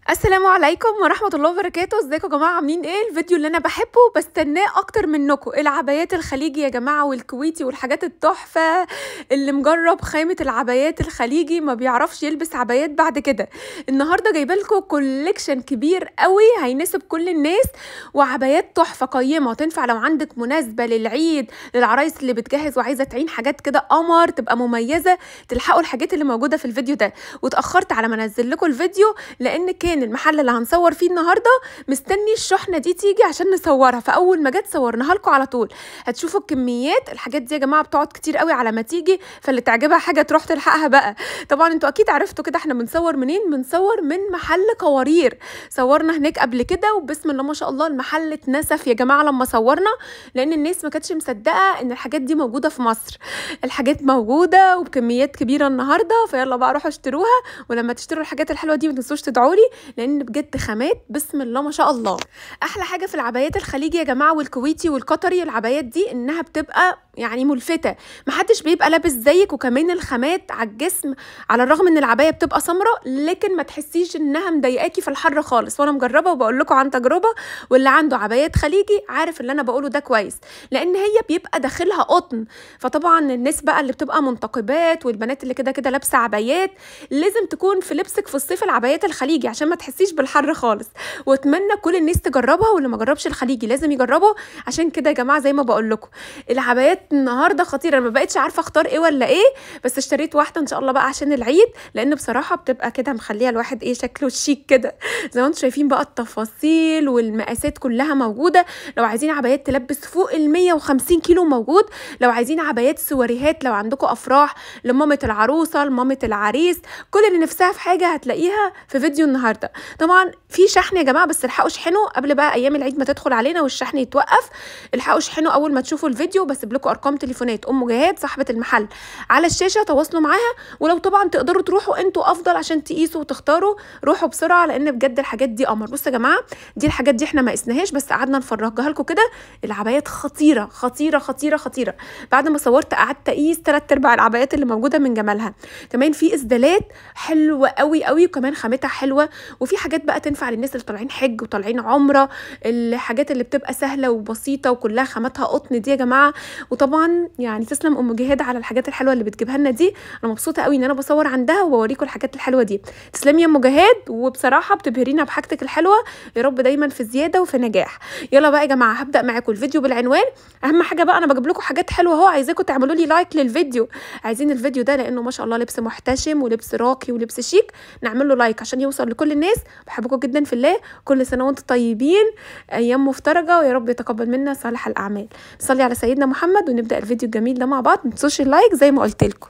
السلام عليكم ورحمة الله وبركاته ازيكم يا جماعة عاملين ايه الفيديو اللي انا بحبه بستناه اكتر منكم العبايات الخليجي يا جماعة والكويتي والحاجات التحفة اللي مجرب خامة العبايات الخليجي ما بيعرفش يلبس عبايات بعد كده النهاردة جايبه لكم كوليكشن كبير قوي هيناسب كل الناس وعبايات تحفة قيمة تنفع لو عندك مناسبة للعيد للعرايس اللي بتجهز وعايزة تعين حاجات كده قمر تبقى مميزة تلحقوا الحاجات اللي موجودة في الفيديو ده واتأخرت على ما انزل لكم الفيديو لان كان المحل اللي هنصور فيه النهارده مستني الشحنه دي تيجي عشان نصورها فاول ما جت صورناها لكم على طول هتشوفوا الكميات الحاجات دي يا جماعه بتقعد كتير قوي على ما تيجي فاللي تعجبها حاجه تروح تلحقها بقى طبعا انتوا اكيد عرفتوا كده احنا بنصور منين بنصور من محل قوارير صورنا هناك قبل كده وبسم الله ما شاء الله المحل اتنسف يا جماعه لما صورنا لان الناس ما كانتش مصدقه ان الحاجات دي موجوده في مصر الحاجات موجوده وبكميات كبيره النهارده فيلا بقى روحوا اشتروها ولما تشتروا الحاجات الحلوه دي ما تنسوش تدعوا لي لان بجد خامات بسم الله ما شاء الله احلى حاجه في العبايات الخليجي يا جماعه والكويتي والقطري العبايات دي انها بتبقى يعني ملفته محدش بيبقى لابس زيك وكمان الخامات على الجسم على الرغم ان العبايه بتبقى سمراء لكن ما تحسيش انها مضايقاكي في الحر خالص وانا مجربه وبقول لكم عن تجربه واللي عنده عبايات خليجي عارف اللي انا بقوله ده كويس لان هي بيبقى داخلها قطن فطبعا الناس بقى اللي بتبقى منتقبات والبنات اللي كده كده لابسه عبايات لازم تكون في لبسك في الصيف العبايات الخليجي عشان ما تحسيش بالحر خالص واتمنى كل الناس تجربها واللي ما جربش الخليجي لازم يجربه عشان كده يا جماعه زي ما بقول لكم العبايات النهارده خطيره ما بقتش عارفه اختار ايه ولا ايه بس اشتريت واحده ان شاء الله بقى عشان العيد لان بصراحه بتبقى كده مخليه الواحد ايه شكله شيك كده زي ما انتم شايفين بقى التفاصيل والمقاسات كلها موجوده لو عايزين عبايات تلبس فوق ال 150 كيلو موجود لو عايزين عبايات سواريهات لو عندكم افراح لمامه العروسه لمامه العريس كل اللي نفسها في حاجه هتلاقيها في فيديو النهارده طبعا في شحن يا جماعه بس الحقوا اشحنوا قبل بقى ايام العيد ما تدخل علينا والشحن يتوقف الحقوا اشحنوا اول ما تشوفوا الفيديو بسيب لكم ارقام تليفونات ام جهاد صاحبه المحل على الشاشه تواصلوا معاها ولو طبعا تقدروا تروحوا انتوا افضل عشان تقيسوا وتختاروا روحوا بسرعه لان بجد الحاجات دي قمر بصوا يا جماعه دي الحاجات دي احنا ما قسناهاش بس قعدنا نفرجها لكم كده العبايات خطيره خطيره خطيره خطيره بعد ما صورت قعدت اقيس ثلاث ارباع العبايات اللي موجوده من جمالها كمان في اسدالات حلوه قوي قوي وكمان خامتها حلوه وفي حاجات بقى تنفع للناس اللي طالعين حج وطالعين عمره الحاجات اللي بتبقى سهله وبسيطه وكلها خاماتها قطن دي يا جماعه وطبعا يعني تسلم ام جهاد على الحاجات الحلوه اللي بتجيبها لنا دي انا مبسوطه قوي ان انا بصور عندها وبوريكم الحاجات الحلوه دي تسلمي يا ام جهاد وبصراحه بتبهرينا بحاجتك الحلوه يا رب دايما في زياده وفي نجاح يلا بقى يا جماعه هبدا معاكم الفيديو بالعنوان اهم حاجه بقى انا بجيب لكم حاجات حلوه اهو عايزاكم تعملوا لي لايك للفيديو عايزين الفيديو ده لانه ما شاء الله لبس محتشم ولبس راقي ولبس شيك نعمل له لايك عشان يوصل لكل الناس بحبكم جدا في الله كل سنه وانتم طيبين ايام مفترجه ويا رب يتقبل منا صالح الاعمال نصلي على سيدنا محمد ونبدا الفيديو الجميل ده مع بعض ما تنسوش اللايك زي ما قلت لكم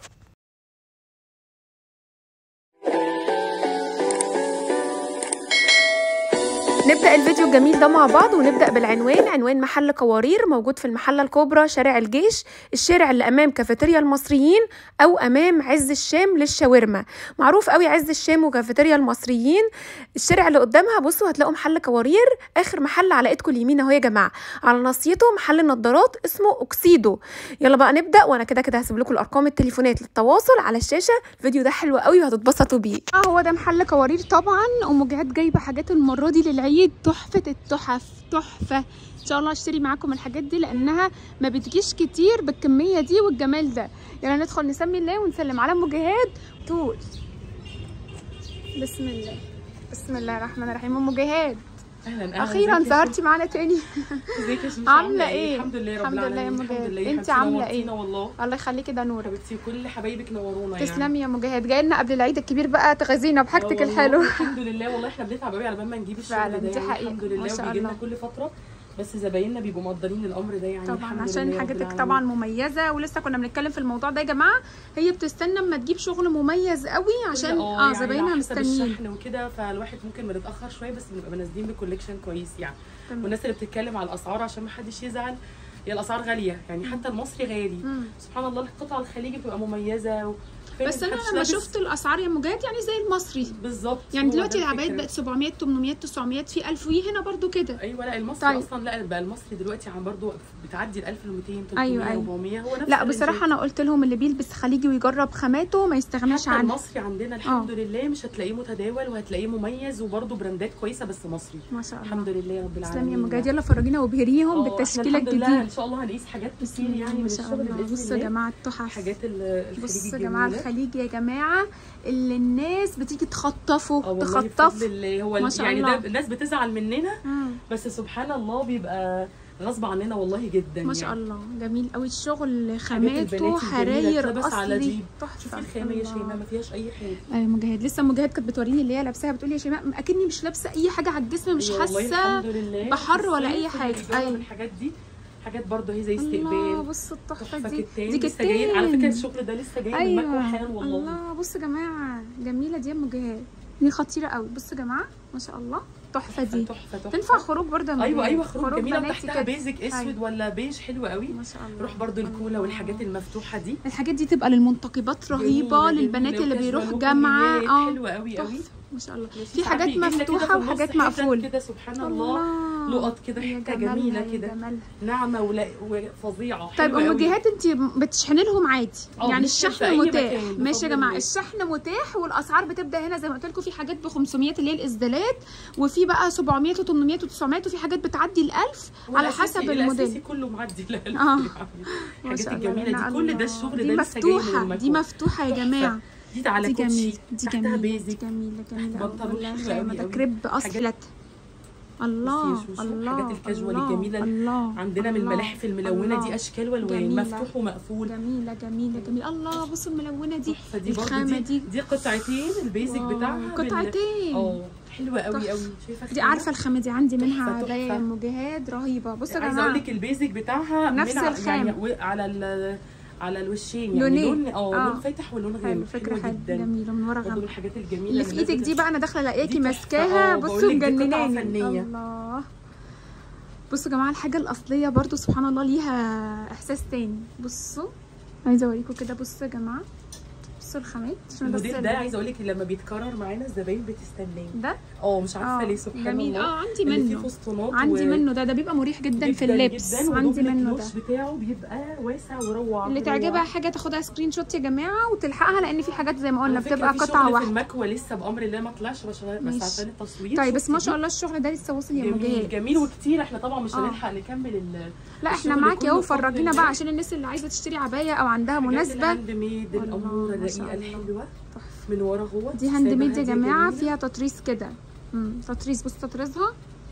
نبدا الفيديو الجميل ده مع بعض ونبدا بالعنوان عنوان محل قوارير موجود في المحله الكبرى شارع الجيش الشارع اللي امام كافيتيريا المصريين او امام عز الشام للشاورما معروف قوي عز الشام وكافيتيريا المصريين الشارع اللي قدامها بصوا هتلاقوا محل قوارير اخر محل على ايدكم اليمين اهو يا جماعه على ناصيته محل نظارات اسمه اوكسيدو يلا بقى نبدا وانا كده كده هسيب لكم الارقام التليفونات للتواصل على الشاشه الفيديو ده حلو قوي وهتتبسطوا بيه اه هو ده محل قوارير طبعا ام جهاد جايبه حاجات المره دي للعيد العيد تحفة التحف تحفة ان شاء الله اشتري معاكم الحاجات دي لانها ما بتجيش كتير بالكمية دي والجمال ده يلا ندخل نسمي الله ونسلم على ام جهاد طول بسم الله بسم الله الرحمن الرحيم ام جهاد اهلا اهلا اخيرا ظهرتي معانا تاني ازيك يا شمس عامله ايه الحمد لله رب الحمد لله يا ام العالمين الحمد جهاد لله انت حبيبتي عامله ايه نورتينا والله الله يخليكي ده نورك حبيبتي وكل حبايبك نورونا يعني تسلمي يا ام جهاد جايه لنا قبل العيد الكبير بقى تغذينا بحاجتك والله الحلوه الحمد لله والله احنا بنتعب قوي على بال ما نجيب الشغل فعلا، ده دي يعني حقيقة. الحمد ما لله شاء وبيجي لنا الله. كل فتره بس زبايننا بيبقوا مقدرين الامر ده يعني طبعا الحمد عشان لله رب حاجتك العالمين. طبعا مميزه ولسه كنا بنتكلم في الموضوع ده يا جماعه هي بتستنى اما تجيب شغل مميز قوي عشان اه يعني زباينها على حسب مستنيين الشحن وكده فالواحد ممكن بنتاخر شويه بس بنبقى نازلين بكوليكشن كويس يعني تمام. والناس اللي بتتكلم على الاسعار عشان ما حدش يزعل هي الاسعار غاليه يعني حتى المصري غالي مم. سبحان الله القطع الخليجي بتبقى مميزه و... فين بس انا محدش لما لابس- شفت الاسعار يا مجاهد يعني زي المصري بالظبط يعني هو دلوقتي ده العبايات الفكرة. بقت 700 800 900 في 1000 وي هنا برضو كده ايوه لا المصري طيب. اصلا لا بقى المصري دلوقتي عم برضو بتعدي ال 1200 300 أيوة، أيوة. 400 هو نفس لا الرينج. بصراحه انا قلت لهم اللي بيلبس خليجي ويجرب خاماته ما يستغناش حتى عنها المصري عندنا الحمد لله مش هتلاقيه متداول وهتلاقيه مميز وبرضه براندات كويسه بس مصري ما شاء الله الحمد لله رب العالمين تسلم يا مجاهد يلا فرجينا وابهريهم آه، إحنا بالتشكيله الحمد لله الجديده ان شاء الله هنقيس حاجات بسم كتير الله يعني ما من شاء الشغل الله باذن بصوا يا الله جماعه التحف حاجات ال- الخليج بصوا يا جماعه الجميلة. الخليج يا جماعه اللي الناس بتيجي اه تخطفه والله بفضل تخطف الله هو ما ال- شاء يعني الله. ده الناس بتزعل مننا مم. بس سبحان الله بيبقى غصب عننا والله جدا ما شاء يعني. الله جميل قوي الشغل البنات خاماته الجميلة حراير تلبس على اصلي جيب. تحفه شوفي الخامه يا الله. شيماء ما فيهاش اي حاجه ايوه مجاهد لسه مجاهد كانت بتوريني اللي هي لابساها بتقولي يا شيماء اكني مش لابسه اي حاجه على الجسم مش أيوة والله حاسه الحمد لله بحر في ولا الصيف أي حاجة. اللي بيجرب أيوة. الحاجات دي حاجات برضه هي زي الله استقبال بصوا التحفه تحفه دي كتان دي لسه جاي على كتان. فكره الشغل ده لسه جاي من ايوه مكوى حالا والله الله بصوا يا جماعه جميله دي يا ام جهاد دي خطيره قوي بصوا يا جماعه ما شاء الله تحفه دي تحفه تحفه تنفع خروج برضه يا أم ايوه جهاد. ايوه خروج جميله بناتي وتحتها كده. بيزك اسود أيوة. ولا بيج حلو قوي ما شاء الله روح برضو الكولا الله. والحاجات المفتوحه دي الحاجات دي تبقى للمنتقبات رهيبه جميلة، للبنات جميلة اللي وكاجوال بيروح وكليات جامعه اه حلوه قوي قوي تحفة. ما شاء الله ماشي، في ساعات حاجات بيجيب لك كده في مفتوحه النص وحاجات حتت مقفول كده سبحان الله لقط كده يا حته جمالها، جميله يا كده جمالها. ناعمه ولا وفظيعه طيب حلوة ام قوي. جهاد انت بتشحني لهم عادي اه، يعني بنشحن في الشحن أي متاح مكان ماشي يا بفضل جماعه الله. الشحن متاح والاسعار بتبدا هنا زي ما قلت لكم في حاجات ب 500 اللي هي الاسدالات وفي بقى 700 و800 و900 وفي حاجات بتعدي ال 1000 على والأساسي- حسب الاساسي الموديل كله معدي لا لا اه. يعني ما الحاجات شاء الله، الجميله لا دي كل ده الله. الشغل دي ده لسه جاي من مفتوحه دي المكوى. مفتوحه يا تحفة. جماعه دي على دي كوتشي جميل دي تحتها جميله دي بيزك جميله جميله تحت بنطلون والله حلو خامة قوي ده قوي. كريب حاجات- اصلت الله بصي يا شوشو، الله الحاجات الكاجوال الله، الجميلة الله عندنا من الله، الملاحف الملونه الله. دي اشكال والوان جميلة. مفتوح ومقفول جميله جميله جميله الله بصوا الملونه دي فدي برضه الخامه دي دي دي قطعتين البيزك واو، بتاعها بال- قطعتين. اه حلوه قوي تحفة. قوي شايفه دي الخامة؟ عارفه الخامه دي عندي منها تحفة، عبايه تحفة. يا ام جهاد رهيبه بصوا يا عايزه اقول جماعه لك البيزك بتاعها نفس من ع- الخامة. يعني و- على ال على الوشين يعني لونين. لون اه آه. لون فاتح ولون حلو غامق فكره حلو حلوه جدا جميله من ورا برضه من غامق الحاجات الجميله اللي في الناس ايدك دي بتت- بقى انا داخله الاقيكي دي تحفة. ماسكاها اه، بقول بصوا لك دي قطعة مجنناني فنية. الله بصوا يا جماعه الحاجه الاصليه برضو سبحان الله ليها احساس تاني بصوا عايزه اوريكم كده بصوا يا جماعه بصوا الخامات عشان بس الموديل ده عايزه اقول لك لما بيتكرر معانا الزباين بتستناه ده اه مش عارفه اه، ليه سبحان جميل. الله اه، عندي اللي منه. فيه فسطونات عندي و- منه ده ده بيبقى مريح جدا, في جداً اللبس جداً عندي ودوبلت منه ده الوش بتاعه بيبقى واسع وروع اللي روع. تعجبها حاجه تاخدها سكرين شوت يا جماعه وتلحقها لان في حاجات زي ما قلنا على فكرة بتبقى في قطعه شغل في واحده المكوى لسه بامر الله ما طلعش بس عشان ماشي. بس عشان التصوير طيب بس شفتي ما دي؟ شاء الله الشغل ده لسه وصل يا جميل مجاهد جميل وكتير احنا طبعا مش اه. هنلحق نكمل ال لا احنا الشغل معاكي كله اهو بفضل فرجينا الله. بقى عشان الناس اللي عايزه تشتري عبايه او عندها حاجات مناسبه الهاند ميد الله، الاموره ما شاء الرقيقه الله. الحلوه تحفة. من ورا هو دي هاند ميد يا سايبها جماعه هادية فيها تطريز كده امم تطريز بص تطريزها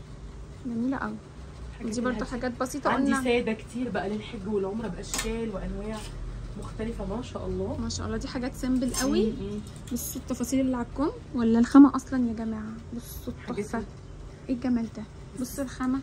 جميله قوي جميلة. دي برضو الهادية. حاجات بسيطه عندي قلنا ساده كتير بقى للحج والعمره باشكال وانواع مختلفه ما شاء الله ما شاء الله دي حاجات سيمبل قوي م- م. بصوا التفاصيل اللي على الكم ولا الخامه اصلا يا جماعه بصوا حاجات التحفه ايه الجمال ده بصوا الخامه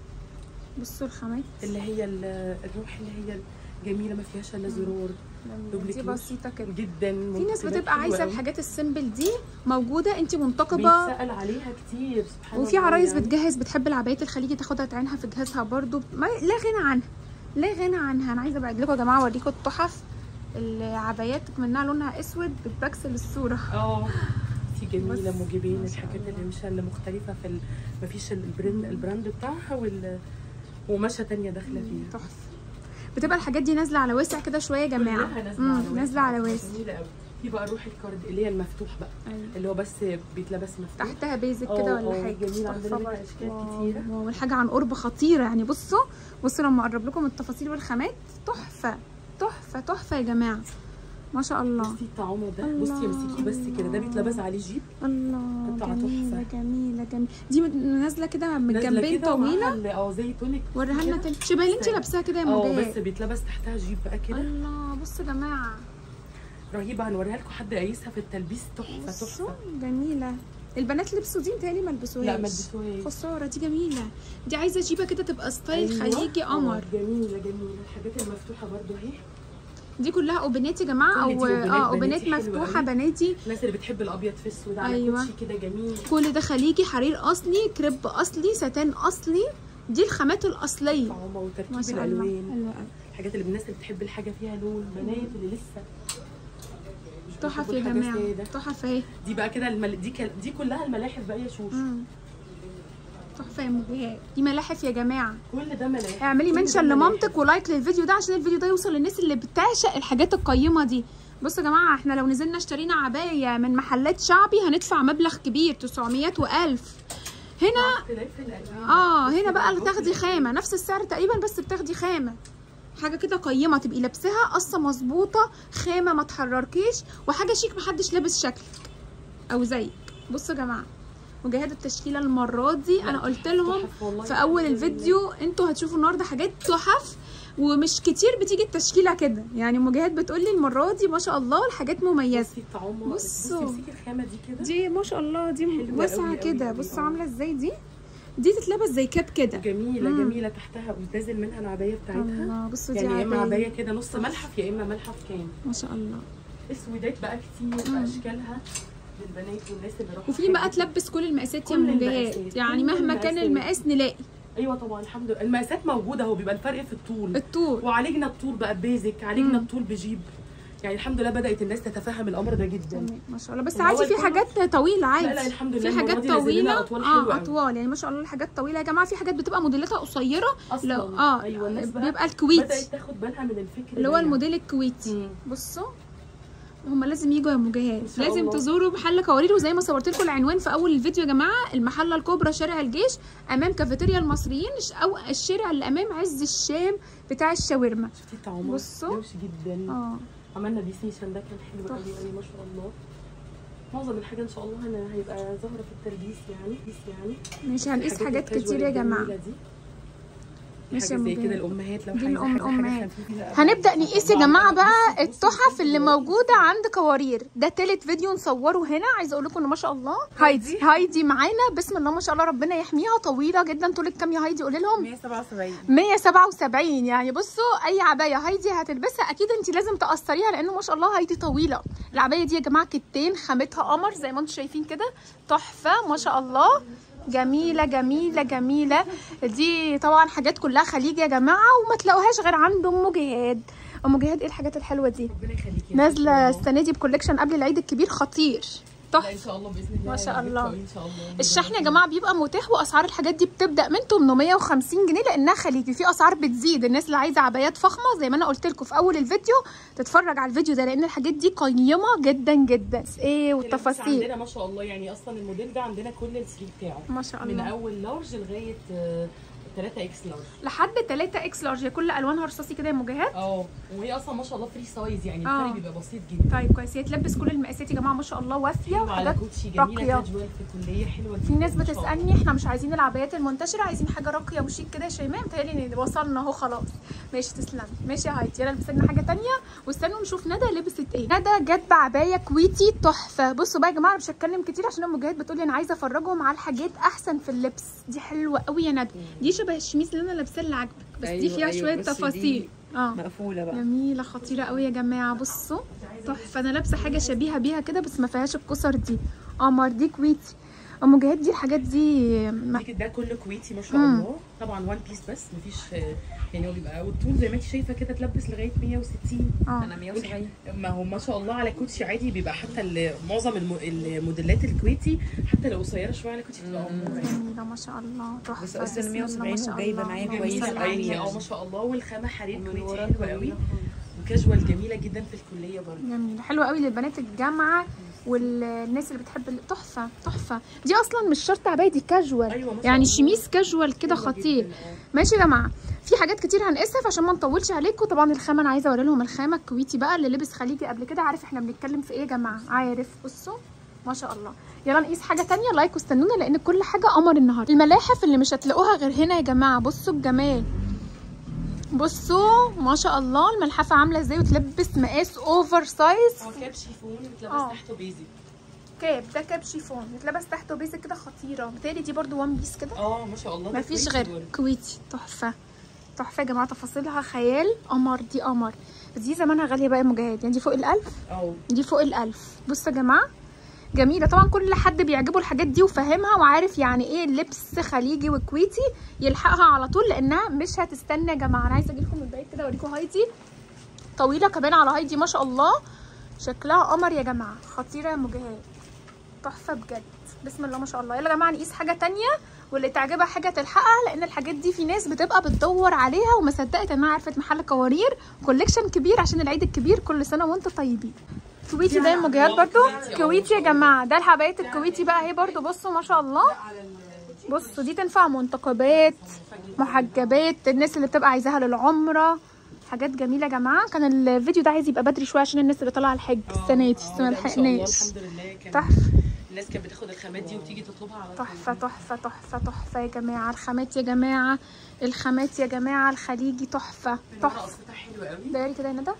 بصوا الخامات اللي هي ال- الروح اللي هي الجميله ما فيهاش الا زرار دوبليك دي لوش. بسيطه كده جدا في ناس منتجات بتبقى حلوة عايزه قوي. الحاجات السيمبل دي موجوده انت منتقبه بيتسأل عليها كتير سبحان وفي الله عرايس يعني. بتجهز بتحب العبايات الخليجي تاخدها تعينها في جهازها برضو ما لا غنى عنها لا غنى عنها انا عايزه بقى لكم يا جماعه اوريكم التحف العبايات منها لونها اسود بتبكسل الصوره اه في جميله بص، موجبين ما شاء الحاجات الله. اللي مش اللي مختلفه في ال... مفيش البراند البراند بتاعها وال ومشة تانية داخله فيها تحفه بتبقى الحاجات دي نازله على واسع كده شويه يا جماعه كلها نازله مم، على واسع. نازله على واسع جميله قوي في بقى روح الكارد اللي هي المفتوح بقى أيوة. اللي هو بس بيتلبس مفتوح تحتها بيزك اه، كده ولا اه، حاجه جميل. عندنا تحفة منها برضه. أشكال واو، كتيرة. واو، والحاجه عن قرب خطيره يعني بصوا بصوا لما اقرب لكم التفاصيل والخامات تحفه تحفه تحفه يا جماعه ما شاء الله بصي الطعام ده بصي امسكيه بس كده ده بيتلبس عليه جيب الله قطعة جميلة تحفة. جميلة جميلة دي مت- نازلة كده من نازلة جنبين كده ومعاها طويلة ال- اه زي تونيك وريها لنا كده. تاني شبه اللي انت سايب. لابساها كده يا اه بس مجاهد بيتلبس تحتها جيب بقى كده الله بصوا يا جماعة رهيبه هنوريها لكم حد قايسها في التلبيس تحفه بصوا تحفه جميلة البنات لبسوا دي متهيألي ما لبسوهاش لا ما لبسوهاش خسارة دي جميلة دي عايزة جيبة كده تبقى ستايل أيوة. خليجي اه، قمر جميله جميله الحاجات المفتوحه برضو اهي دي كلها اوبنات يا جماعة كل او دي أوبنات اه اوبنات بناتي حلوة مفتوحة أوي. بناتي الناس اللي بتحب الابيض في اسود على أيوة. كوتشي كده جميل كل ده خليجي حرير اصلي كريب اصلي ستان اصلي دي الخامات الاصلية طعمه ما وتركيب شاء الله الالوان حلوة قوي الحاجات اللي الناس اللي بتحب الحاجه فيها لون بنات اللي لسه تحف بيحبوا يا الحاجات جماعه سادة. تحف اهي دي بقى كده المل... دي كل... دي كلها الملاحف بقى يا شوش مم. تحفه يا مجهاد دي ملاحف يا جماعه كل ده ملاحف اعملي كل ده منشن ملاحف. لمامتك ولايك للفيديو ده عشان الفيديو ده يوصل للناس اللي بتعشق الحاجات القيمه دي بصوا يا جماعه احنا لو نزلنا اشترينا عبايه من محلات شعبي هندفع مبلغ كبير 900 و1000 هنا اختلاف الألوان. اه هنا بصي بقى بصي تاخدي بصي. خامه نفس السعر تقريبا بس بتاخدي خامه حاجه كده قيمه تبقي لابساها قصه مظبوطه خامه ما تحرركيش وحاجه شيك محدش لابس شكلك او زيك بصوا يا جماعه مجاهد التشكيله المره دي انا قلت لهم تحف والله. في اول الفيديو انتوا هتشوفوا النهارده حاجات تحف ومش كتير بتيجي التشكيله كده يعني مجاهد بتقولي المره دي ما شاء الله الحاجات مميزه بصي الطعومه بصوا. بصي امسكي الخامه دي كده دي ما شاء الله دي حلوة واسعه أوي كده أوي بص أوي. عامله ازاي دي دي تتلبس زي كاب كده جميله مم. جميله تحتها ونازل منها العبايه بتاعتها الله بصوا دي يعني يا اما عباية. عبايه كده نص ملحف يا اما ملحف كامل ما شاء الله اسودات بقى كتير مم. باشكالها للبنات والناس اللي راحوا وفي بقى حاجة. تلبس كل المقاسات يا كل مجاهد المقاسات، يعني كل مهما كان المقاسات. المقاس نلاقي ايوه طبعا الحمد لله المقاسات موجوده هو بيبقى الفرق في الطول الطول وعالجنا الطول بقى بيزك عالجنا مم. الطول بجيب يعني الحمد لله بدات الناس تتفهم الامر ده جدا تمام، ما شاء الله بس الأول عادي في كله- حاجات طويله عادي لا لا الحمد لله في المرة حاجات دي نزل لنا طويله اطوال حلوه اه قوي. اطوال يعني ما شاء الله الحاجات طويله يا جماعه في حاجات بتبقى موديلاتها قصيره اصلا لو اه ايوه الناس بقى بيبقى الكويتي بدات تاخد بالها من الفكر اللي هو ده الموديل الكويتي مم. بصوا هما لازم يجوا يا مجاهد إن شاء لازم الله. تزوروا محل كوارير وزي ما صورت لكم العنوان في اول الفيديو يا جماعه المحله الكبرى شارع الجيش امام كافيتيريا المصريين او الشارع اللي امام عز الشام بتاع الشاورما شفتي الطعومات بصوا. روش جدا اه عملنا بيه سيشن ده كان حلو تحفة. قوي قوي ما شاء الله معظم الحاجه ان شاء الله هنا هيبقى ظاهره في التلبيس يعني بيس يعني ماشي هنقيس الحاجات حاجات الكاجوال كتير يا جماعه الجميلة دي. ماشي يا حاجه زي مجاهد. كده الامهات لو دي عايزه الأم- حاجه الأمهات. حاجه خفيفه بقى. هنبدا نقيس يا طبعاً. جماعه بقى بصي- بصي- التحف بصي اللي والله. موجوده عند كوارير ده تالت فيديو نصوره هنا عايزه اقول لكم ان ما شاء الله هايدي هايدي معانا بسم الله ما شاء الله ربنا يحميها طويله جدا طولك كام يا هايدي قولي لهم 177 177 يعني بصوا اي عبايه هايدي هتلبسها اكيد انت لازم تقصريها لانه ما شاء الله هايدي طويله العبايه دي يا جماعه كتين خامتها قمر زي ما انتم شايفين كده تحفه ما شاء الله جميله جميله جميله دي طبعا حاجات كلها خليج يا جماعه وما تلاقوهاش غير عند ام جهاد ام جهاد ايه الحاجات الحلوه دي ربنا يخليكي يا نازله رب. السنه دي بكولكشن قبل العيد الكبير خطير لا ان تحفه شاء الله باذن الله ما شاء هيعجبكم الله. أوي ان شاء الله الشحن يا جماعه بيبقى متاح واسعار الحاجات دي بتبدا من 850 جنيه لانها خليجي في اسعار بتزيد الناس اللي عايزه عبايات فخمه زي ما انا قلت لكم في اول الفيديو تتفرج على الفيديو ده لان الحاجات دي قيمه جدا جدا ايه التفاصيل والتفاصيل عندنا ما شاء الله يعني اصلا الموديل ده عندنا كل السري بتاعه ما شاء من الله اول لارج لغايه آه، 3 اكس لارج لحد 3 اكس لارج هي كل الوانها رصاصي كده يا مجاهد اه وهي اصلا ما شاء الله فري سايز يعني آه. الفرق بيبقى بسيط جدا طيب كويس هي تلبس كل المقاسات يا جماعه ما شاء الله وافيه حلوة على وحاجات كوتشي جميله راقية. كاجوال في كليه حلوه في جدا ناس ما شاء الله. بتسالني احنا مش عايزين العبايات المنتشره عايزين حاجه راقيه وشيك كده يا شيماء متهيألي ان وصلنا اهو خلاص ماشي تسلم ماشي يا هايدي يلا البس لنا حاجه تانية واستنوا نشوف ندى لبست ايه ندى جت بعبايه كويتي تحفه بصوا بقى يا جماعه أنا مش هتكلم كتير عشان ام جهاد بتقولي انا عايزه افرجهم على الحاجات احسن في اللبس دي حلوه قوي يا ندى دي شبه الشميس اللي انا لابساه اللي عاجبك بس دي أيوة، فيها أيوة، شويه بس تفاصيل دي اه مقفوله بقى جميله خطيره قوي يا جماعه بصوا تحفه انا لابسه حاجه شبيهه بيها كده بس ما فيهاش الكسر دي قمر دي كويتي ام جهاد دي الحاجات دي ما- دي ده كله كويتي ما شاء مم. الله طبعا وان بيس بس مفيش آه، يعني هو بيبقى والطول زي ما انت شايفه كده تلبس لغايه 160 اه انا 170 ما هو ما شاء الله على كوتشي عادي بيبقى حتى ال- معظم الم- الموديلات الكويتي حتى لو قصيره شويه على كوتشي بتبقى مم. اموره جميله ما شاء الله تحفه بس أصلا بسم الله 170 ما شاء وجايبة الله. معايا اللهم كويس صل أوي على يعني. النبي. اه ما شاء الله والخامه حرير ومن كويتي ورا حلوه قوي وكاجوال جميله جدا في الكليه برضه جميله حلوه قوي للبنات الجامعه والناس اللي بتحب ال- تحفه تحفه دي اصلا مش شرط عبايه دي كاجوال ايوه ما شاء يعني الله. شميس كاجوال كده حلوة خطير جداً، آه. ماشي يا جماعه في حاجات كتير هنقسف عشان ما نطولش عليكم طبعا الخامه انا عايزه اوري لهم الخامه الكويتي بقى اللي لبس خليجي قبل كده عارف احنا بنتكلم في ايه يا جماعه عارف بصوا ما شاء الله يلا نقيس حاجه تانية لايك واستنونا لان كل حاجه قمر النهارده الملاحف اللي مش هتلاقوها غير هنا يا جماعه بصوا الجمال بصوا ما شاء الله الملحفه عامله ازاي وتلبس مقاس اوفر سايز هو كاب شيفون بتلبس آه. تحته بيزك كاب ده كاب شيفون يتلبس تحته بيزك كده خطيره بتهيألي دي برضو وان بيس كده اه ما شاء الله ده مفيش كويتي غير برضه. كويتي تحفه تحفه يا جماعه تفاصيلها خيال قمر دي قمر بس دي زمانها غاليه بقى يا مجاهد يعني دي فوق الألف اه دي فوق الألف بصوا يا جماعه جميله طبعا كل حد بيعجبه الحاجات دي وفاهمها وعارف يعني ايه اللبس خليجي وكويتي يلحقها على طول لانها مش هتستنى يا جماعه انا عايزه اجيلكم من بعيد كده اوريكم هايدي طويله كمان على هايدي ما شاء الله شكلها قمر يا جماعه خطيره يا مجاهد تحفه بجد بسم الله ما شاء الله يلا يا جماعه نقيس حاجه تانية واللي تعجبها حاجه تلحقها لان الحاجات دي في ناس بتبقى بتدور عليها وما صدقت انها عرفت محل قوارير كوليكشن كبير عشان العيد الكبير كل سنه وانتم طيبين كويتي ده المجاهد برضو كويتي يا جماعه ده الحبايات الكويتي بقى اهي برضو بصوا ما شاء الله بصوا دي تنفع منتقبات محجبات الناس اللي بتبقى عايزاها للعمره حاجات جميله يا جماعه كان الفيديو ده عايز يبقى بدري شويه عشان الناس اللي طالعه الحج السنه دي بس ما لا، ما شاء الله، لحقناش الحمد لله كان تحفه الناس كانت بتاخد الخامات دي وتيجي تطلبها على طول. تحفه تحفه تحفه تحفه يا جماعه الخامات يا جماعه الخامات يا جماعه الخليجي تحفه الورقة تحفه قصتها حلوه قوي دايري كده يا ندى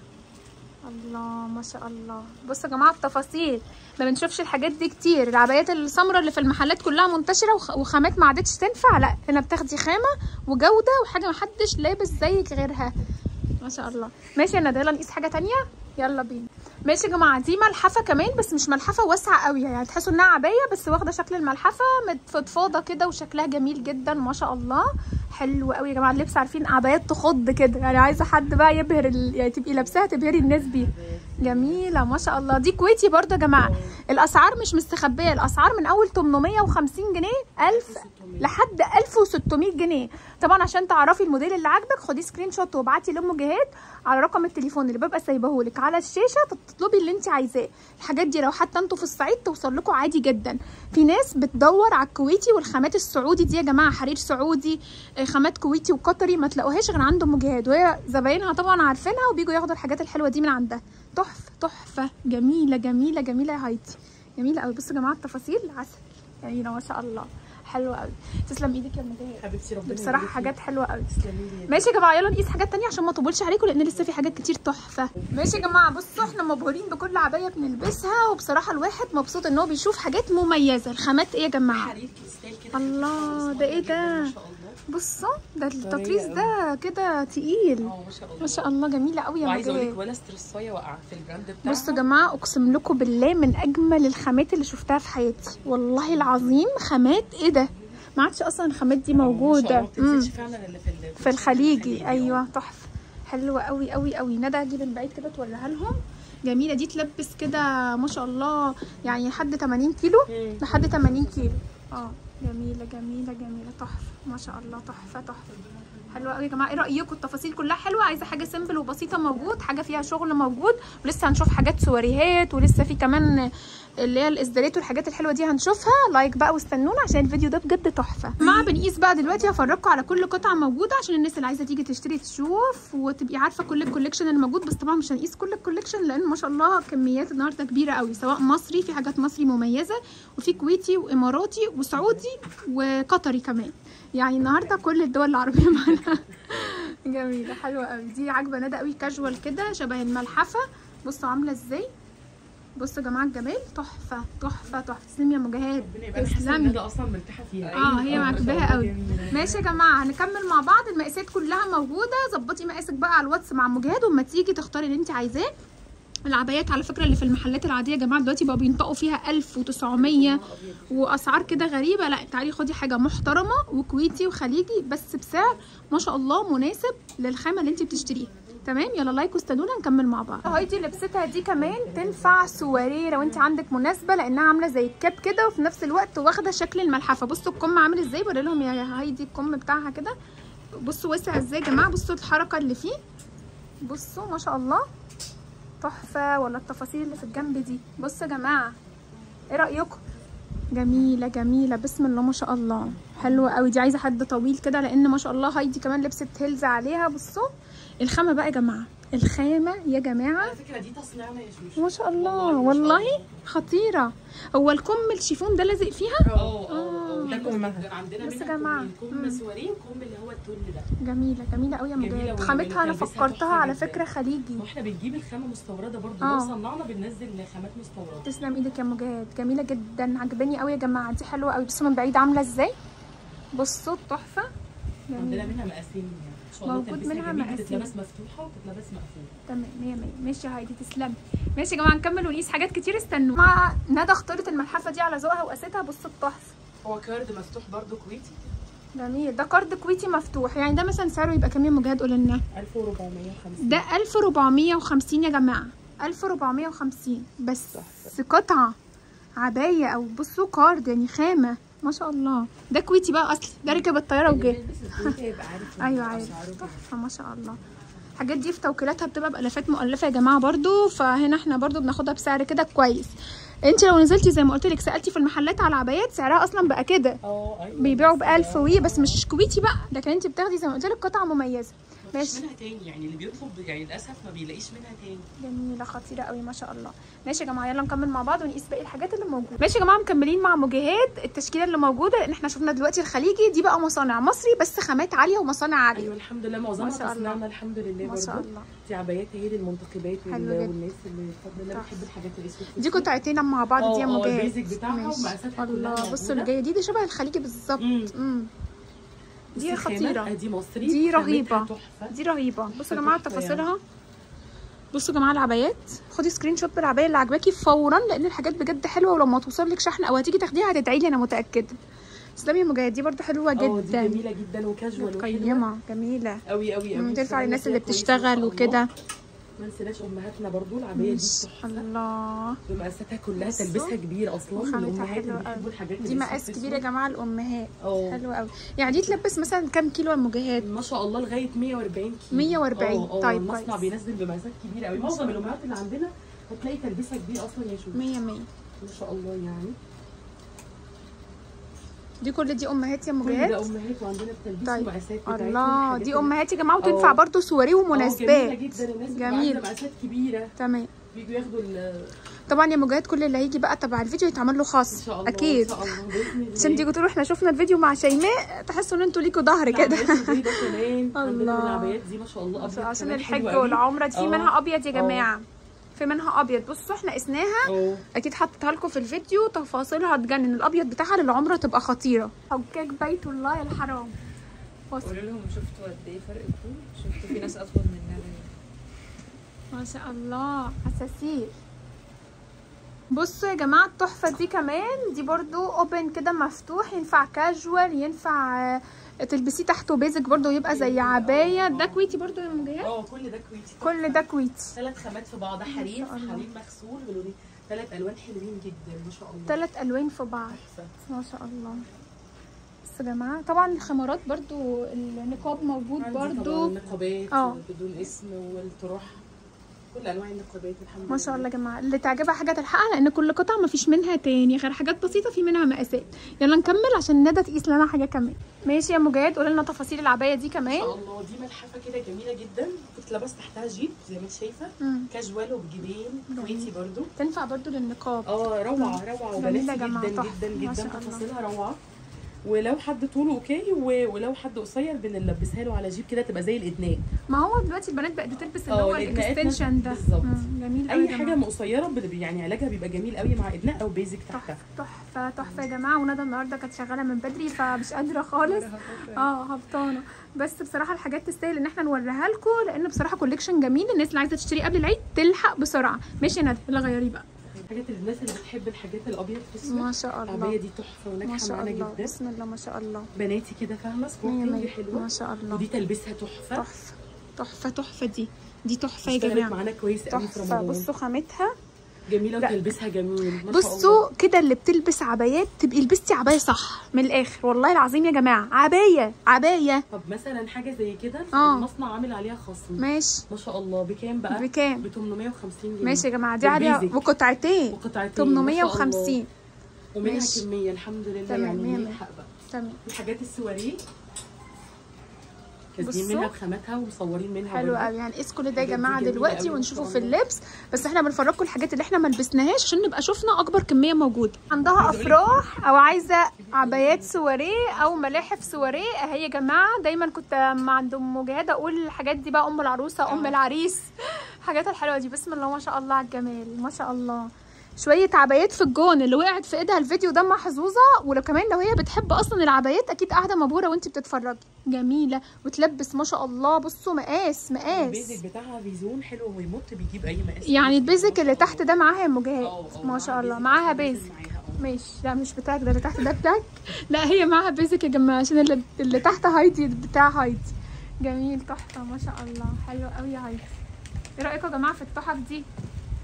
الله ما شاء الله بصوا يا جماعه التفاصيل ما بنشوفش الحاجات دي كتير العبايات السمراء اللي في المحلات كلها منتشره وخ- وخامات ما عادتش تنفع لا هنا بتاخدي خامه وجوده وحاجه ما حدش لابس زيك غيرها ما شاء الله ماشي يا ندى يلا نقيس حاجه تانية يلا بينا ماشي يا جماعه دي ملحفه كمان بس مش ملحفه واسعه قوي يعني تحسوا انها عبايه بس واخده شكل الملحفه متفضفاضه كده وشكلها جميل جدا ما شاء الله حلو قوي يا جماعه اللبس عارفين عبايات تخض كده يعني عايزه حد بقى يبهر ال... يعني تبقي لابساها تبهري الناس بيها جميله ما شاء الله دي كويتي برضه يا جماعه الاسعار مش مستخبيه الاسعار من اول 850 جنيه 1000 لحد 1600 جنيه طبعا عشان تعرفي الموديل اللي عاجبك خدي سكرين شوت وابعتي لام جهاد على رقم التليفون اللي ببقى سايبهولك على الشاشه تطلبي اللي انت عايزاه الحاجات دي لو حتى انتوا في الصعيد توصل لكم عادي جدا في ناس بتدور على الكويتي والخامات السعودي دي يا جماعه حرير سعودي آه، خامات كويتي وقطري ما تلاقوهاش غير عند ام جهاد وهي زباينها طبعا عارفينها وبيجوا ياخدوا الحاجات الحلوه دي من عندها تحفه تحفه جميله جميله جميله يا هايدي جميله قوي بصوا يا جماعه التفاصيل عسل جميله ما شاء الله حلوه قوي تسلم ايدك يا ام جهاد حبيبتي ربنا بصراحه يبارك حاجات حلوه قوي فيك. تسلمي لي. ماشي يا جماعه يلا نقيس حاجات تانية عشان ما اطولش عليكم لان لسه في حاجات كتير تحفه ماشي يا جماعه بصوا احنا مبهورين بكل عبايه بنلبسها وبصراحه الواحد مبسوط ان هو بيشوف حاجات مميزه الخامات ايه يا جماعه حرير كريستال كده الله، ده ايه ده؟ ما شاء الله بصوا ده التطريز ده كده تقيل اه ما شاء الله ما شاء الله جميله قوي يا وعايزه اقول لك مجاهد ولا ستريسايه واقعه في البراند بتاعها بصوا يا جماعه اقسم لكم بالله من اجمل الخامات اللي شفتها في حياتي والله العظيم خامات ايه ده ما عادش اصلا الخامات دي موجوده ما مم. بتنزلش فعلا الا في ال- في الخليجي ايوه تحفه حلوه قوي قوي قوي ندى اجيب من بعيد كده توريها لهم جميله دي تلبس كده ما شاء الله يعني لحد 80 كيلو مم. لحد 80 كيلو اه جميله جميله جميله تحفه ما شاء الله تحفه تحفه حلوه قوي يا جماعه ايه رايكم التفاصيل كلها حلوه عايزه حاجه سيمبل وبسيطه موجود حاجه فيها شغل موجود ولسه هنشوف حاجات سواريهات ولسه في كمان اللي هي الاسدالات والحاجات الحلوه دي هنشوفها لايك بقى واستنونا عشان الفيديو ده بجد تحفه مع بنقيس بقى دلوقتي هفرجكم على كل قطعه موجوده عشان الناس اللي عايزه تيجي تشتري تشوف وتبقي عارفه كل الكوليكشن اللي موجود بس طبعا مش هنقيس كل الكوليكشن لان ما شاء الله كميات النهارده كبيره قوي سواء مصري في حاجات مصري مميزه وفي كويتي واماراتي وسعودي وقطري كمان يعني النهارده كل الدول العربيه معانا جميله حلوه قوي دي عاجبه ندى قوي كاجوال كده شبه الملحفه بصوا عامله ازاي بصوا يا جماعه الجمال تحفه تحفه تحفه تسلمي يا مجاهد ربنا يبقى حاسه ان تسلمي ندى اصلا مرتاحه فيها اه هي ما شاء معجباها الله قوي جميلة. ماشي يا جماعه هنكمل مع بعض المقاسات كلها موجوده ظبطي مقاسك بقى على الواتس مع مجاهد وما تيجي تختاري اللي انت عايزاه العبايات على فكره اللي في المحلات العاديه يا جماعه دلوقتي بقوا بينطقوا فيها 1900 واسعار كده غريبه لا تعالي خدي حاجه محترمه وكويتي وخليجي بس بسعر ما شاء الله مناسب للخامه اللي انت بتشتريها تمام يلا لايك واستنونا نكمل مع بعض هايدي لبستها دي كمان تنفع سواريه لو انت عندك مناسبه لانها عامله زي الكاب كده وفي نفس الوقت واخده شكل الملحفه بصوا الكم عامل ازاي بوري لهم يا هايدي الكم بتاعها كده بصوا وسع ازاي يا جماعه بصوا الحركه اللي فيه بصوا ما شاء الله تحفه ولا التفاصيل اللي في الجنب دي بصوا يا جماعه ايه رايكم جميله جميله بسم الله ما شاء الله حلوه قوي دي عايزه حد طويل كده لان ما شاء الله هايدي كمان لبست هيلز عليها بصوا الخامه بقى يا جماعه الخامه يا جماعه على فكره دي تصنيعنا يا شوشو ما شاء الله والله ما شاء والله الله. خطيره هو الكم الشيفون ده لازق فيها اه اه ده ده كم كم عندنا بس يا منها جماعة. كم مم. سواريه وكم اللي هو التل ده جميله جميله قوي يا جميلة مجاهد وجميلة. خامتها انا تلبسها فكرتها تحفة على جدا. فكره خليجي واحنا بنجيب الخامه مستورده برضه آه. لو صنعنا بننزل خامات مستورده تسلم ايدك يا مجاهد جميله جدا عجباني قوي يا جماعه دي حلوه قوي بصوا من بعيد عامله ازاي بصوا تحفه عندنا جميله منها مقاسين يعني ان شاء الله موجود تلبسها منها جميل، مقاسين. بتتلبس مفتوحه وبتتلبس مقفوله تمام 100 100 ماشي يا هايدي تسلمي ماشي يا جماعه نكمل ونقيس حاجات كتير استنوا مع ندى اختارت الملحفه دي على ذوقها وقاستها بصوا التحفه هو كارد مفتوح برضه كويتي جميل ده كارد كويتي مفتوح يعني ده مثلا سعره يبقى كام يا مجاهد قول لنا 1450 ده 1450 يا جماعه 1450 بس قطعه عبايه او بصوا كارد يعني خامه ما شاء الله ده كويتي بقى اصلي ده ركب الطياره وجه ايوه عارف تحفه ما شاء الله الحاجات دي في توكيلاتها بتبقى بالافات مؤلفه يا جماعه برضو فهنا احنا برضو بناخدها بسعر كده كويس انت لو نزلتي زي ما قلت لك سالتي في المحلات على العبايات سعرها اصلا بقى كده اه ايوه بيبيعوا ب 1000 وي بس مش كويتي بقى لكن انت بتاخدي زي ما قلت لك قطعه مميزه مفيش ماشي منها تاني يعني اللي بيطلب يعني للاسف ما بيلاقيش منها تاني جميله خطيره قوي ما شاء الله ماشي يا جماعه يلا نكمل مع بعض ونقيس باقي الحاجات اللي موجوده ماشي يا جماعه مكملين مع موجهات التشكيله اللي موجوده لان احنا شفنا دلوقتي الخليجي دي بقى مصانع مصري بس خامات عاليه ومصانع عاليه ايوه الحمد لله معظمها ما شاء الله. تصنيعنا الحمد لله ما شاء برضه الله دي عبايات هي للمنتقبات وال- حلو جدا. والناس اللي بفضل الله بتحب الحاجات الاسود دي قطعتين مع بعض دي يا اه، اه، موجهات البيزك بتاعها ماشي. ومقاساتها كلها الله موجودة. بصوا الجايه دي دي شبه الخليجي بالظبط مم. امم بصي دي الخامة، خطيره اه، دي مصري دي خامتها رهيبة. تحفه دي رهيبه بصوا يا جماعه تحفة تفاصيلها بصوا يا جماعه العبايات خدي سكرين شوت بالعبايه اللي عجباكي فورا لان الحاجات بجد حلوه ولما توصل لك شحن او هتيجي تاخديها هتدعي لي انا متاكده تسلمي يا مجاهد دي برضو حلوه اه دي جدا جميله جدا وكاجوال وحلوه قيمه جميله قوي قوي مم، قوي تنفع للناس اللي كويسة ما بتشتغل شاء وكده الله. ما نسيناش امهاتنا برضو العبايه دي ماشي. تحفه الله بمقاساتها كلها بصوا. تلبسها كبير اصلا وخامتها الامهات اللي حلوة قوي. بيحبوا الحاجات دي الأسود مقاس في كبير يا أسود. جماعه الامهات اه حلوه قوي يعني دي تلبس مثلا كام كيلو المجاهات ما شاء الله لغايه 140 كيلو 140 اه، اه، طيب المصنع كويس. بينزل بمقاسات كبيره قوي معظم الامهات اللي عندنا هتلاقي تلبسها كبير اصلا يا شوف 100 100 ما شاء الله يعني دي كل دي امهات يا كل ده مجاهات امهات وعندنا التلبيس طيب. ومقاسات بتاعتهم الله الحاجات دي اللي- امهات يا جماعه اه. وتنفع برضو سواري اه، جميله ومناسبات جدا الناس اللي جميل. عندها مقاسات كبيره تمام بيجوا ياخدوا ال- طبعا يا مجاهد كل اللي هيجي بقى تبع الفيديو يتعمل له ان خاص شاء الله اكيد ان شاء الله باذن الله عشان تيجوا تقولوا احنا شفنا الفيديو مع شيماء تحسوا ان انتوا ليكوا ظهر كده العبايات زي ده كمان عندنا الله. العبايات دي ما شاء الله ابيض عشان كمان الحج حلو قوي. والعمره دي في اه. منها ابيض يا اه. جماعه في منها ابيض بصوا احنا قسناها اه اكيد حطيتها لكم في الفيديو تفاصيلها تجنن الابيض بتاعها للعمره تبقى خطيره حجاج بيت الله الحرام بص قولوا لهم شفتوا قد ايه فرق الطول شفتوا في ناس اطول مننا ما شاء الله حساسير بصوا يا جماعه التحفه دي كمان دي برضو اوبن كده مفتوح ينفع كاجوال ينفع آه، تلبسيه تحته بيزك برضو يبقى زي عبايه ده كويتي برضو يا مجاهد اه كل ده كويتي كل ده كويتي ثلاث خامات في بعض حرير شاء الله. حرير مغسول بلونين ثلاث الوان حلوين جدا ما شاء الله ثلاث الوان في بعض تحفة. ما شاء الله بس يا جماعه طبعا الخمارات برضو النقاب موجود عندي طبعا برضو النقابات اه. بدون اسم والطرح كل انواع النقابات الحمد لله ما شاء الله يا جماعه اللي تعجبها حاجه تلحقها لان كل قطعه ما فيش منها تاني غير حاجات بسيطه في منها مقاسات يلا نكمل عشان ندى تقيس لنا حاجه كمان ماشي يا مجاهد قولي لنا تفاصيل العبايه دي ما كمان شاء الله دي ملحفه كده جميله جدا كنت لابس تحتها جيب زي ما انت شايفه مم. كاجوال وبجيبين كويتي برضو تنفع برضو للنقاب اه روعه روعه جميلة وبناتي يا جماعة، جدا تحفة، جدا ما جدا شاء الله. تفاصيلها روعه ولو حد طوله اوكي و- ولو حد قصير بنلبسها له على جيب كده تبقى زي الادنان ما هو دلوقتي البنات بقت بتلبس اللي اه، هو الإدناءات الاكستنشن ده بالظبط. مم، جميل قوي اي يا حاجه جماعه قصيره بت- يعني علاجها بيبقى جميل قوي مع ادناء او بيزك تحتها تحفه تحفه يا جماعه وندى النهارده كانت شغاله من بدري فمش قادره خالص اه هبطانه بس بصراحه الحاجات تستاهل ان احنا نوريها لكم لان بصراحه كوليكشن جميل الناس اللي عايزه تشتري قبل العيد تلحق بسرعه ماشي يا ندى يلا غيري بقى حاجات الناس اللي بتحب الحاجات الابيض في اسود ما شاء العبايه الله دي تحفه ما وناجحه شاء معانا الله جدا بسم الله ما شاء الله بناتي كده فاهمه مية سبورتنج مية حلوه ما شاء الله ودي تلبسها تحفه تحفه تحفه تحفه دي دي تحفه يا اشتغلت جماعه معانا كويس قوي في تحفه رمضان بصوا خامتها جميله لا. وتلبسها جميل ما شاء الله بصوا كده اللي بتلبس عبايات تبقي لبستي عبايه صح من الاخر والله العظيم يا جماعه عبايه عبايه طب مثلا حاجه زي كده اه. المصنع عامل عليها خصم ماشي ما شاء الله بكام بقى بكام ب 850 جنيه ماشي يا جماعه دي عاليه بالبيزك. وقطعتين وقطعتين ما شاء الله. 850 ومنها ماشي. كميه الحمد لله تمام، يعني مية مية. نلحق بقى تمام الحاجات السواريه كاتبين بصوا. منها بخاماتها ومصورين منها حلو برضه. قوي يعني قيس كل ده يا الحاجات دي جماعه جميلة دلوقتي قوي ما ونشوفه شاء في الله. اللبس بس احنا بنفرجكم الحاجات اللي احنا ما لبسناهاش عشان نبقى شفنا اكبر كميه موجوده عندها افراح او عايزه عبايات سواريه او ملاحف سواريه اهي يا جماعه دايما كنت مع عند ام جهاد اقول الحاجات دي بقى ام العروسه ام اه. العريس الحاجات الحلوه دي بسم الله ما شاء الله على الجمال ما شاء الله شويه عبايات في الجون اللي وقعت في ايدها الفيديو ده محظوظه ولو كمان لو هي بتحب اصلا العبايات اكيد قاعده مبهوره وانت بتتفرجي جميله وتلبس ما شاء الله بصوا مقاس مقاس البيزك بتاعها بيزون حلو ويمط بيجيب اي مقاس يعني البيزك ما اللي شاء تحت ده معاها يا مجاهد اه، اه، ما شاء الله بيزك معاها نازل بيزك معاها، اه. ماشي لا مش بتاعك ده اللي تحت ده بتاعك لا هي معاها بيزك يا جماعه عشان اللي, اللي تحت هايدي بتاع هايدي جميل تحفه ما شاء الله حلو قوي يا هايدي ايه رايكم يا جماعه في التحف دي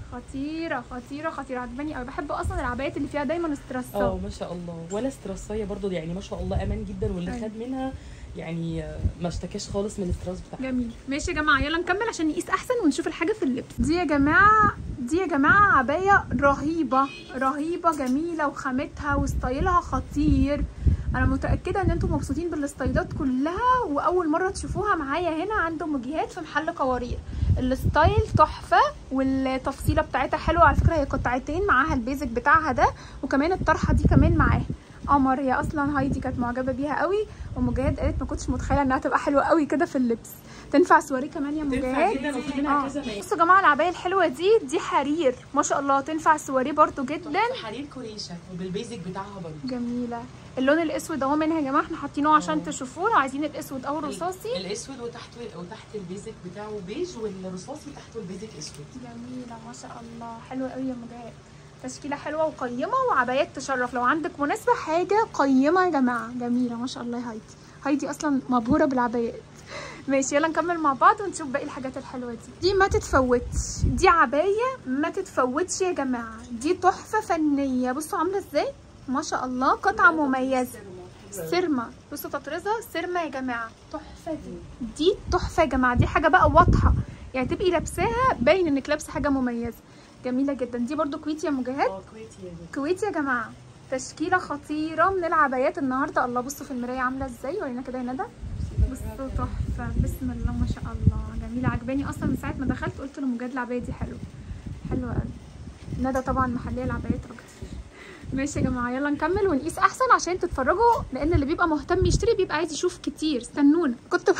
خطيره خطيره خطيره عجباني قوي بحب اصلا العبايات اللي فيها دايما اه استرسات ما شاء الله ولا استرسيه برضو يعني ما شاء الله امان جدا واللي أيوة. خد منها يعني آه، ما اشتكاش خالص من الاسترس بتاعها جميل ماشي يا جماعه يلا نكمل عشان نقيس احسن ونشوف الحاجه في اللبس دي يا جماعه دي يا جماعه عبايه رهيبه رهيبه جميله وخامتها وستايلها خطير انا متاكده ان انتم مبسوطين بالستايلات كلها واول مره تشوفوها معايا هنا عند ام جهاد في محل قوارير الستايل تحفه والتفصيله بتاعتها حلوه على فكره هي قطعتين معاها البيزك بتاعها ده وكمان الطرحه دي كمان معاها قمر هي اصلا هايدي كانت معجبه بيها قوي ام جهاد قالت ما كنتش متخيله انها تبقى حلوه قوي كده في اللبس تنفع سواري كمان يا ام تنفع جهاد جدا وفي منها اه كذا مقاس بصوا يا جماعه العبايه الحلوه دي دي حرير ما شاء الله تنفع سواري برضو جدا حرير كوريشه وبالبيزك بتاعها برضو جميله اللون الاسود اهو منها يا جماعه احنا حاطينه عشان اه. تشوفوه لو عايزين الاسود او الرصاصي الاسود وتحته وتحت البيزك بتاعه بيج والرصاصي تحته البيزك اسود جميله ما شاء الله حلوه قوي يا ام جهاد تشكيله حلوه وقيمه وعبايات تشرف لو عندك مناسبه حاجه قيمه يا جماعه جميله ما شاء الله يا هايدي هايدي اصلا مبهوره بالعبايات ماشي يلا نكمل مع بعض ونشوف باقي الحاجات الحلوه دي دي ما تتفوتش دي عبايه ما تتفوتش يا جماعه دي تحفه فنيه بصوا عامله ازاي ما شاء الله قطعه مميزه سيرما بصوا تطريزها سيرما يا جماعه تحفه دي دي تحفه يا جماعه دي حاجه بقى واضحه يعني تبقي لابساها باين انك لابسه حاجه مميزه جميله جدا دي برضو كويتي يا مجاهد اه كويتي يا جماعة. كويتي يا جماعه تشكيله خطيره من العبايات النهارده الله بصوا في المرايه عامله ازاي ورينا كده يا ندى بصوا تحفه بسم الله ما شاء الله جميله عجباني اصلا من ساعه ما دخلت قلت لمجاهد العبايه دي حلوه حلوه قوي ندى طبعا محليه العبايات اكتر ماشي يا جماعه يلا نكمل ونقيس احسن عشان تتفرجوا لان اللي بيبقى مهتم يشتري بيبقى عايز يشوف كتير استنونا كنت ب...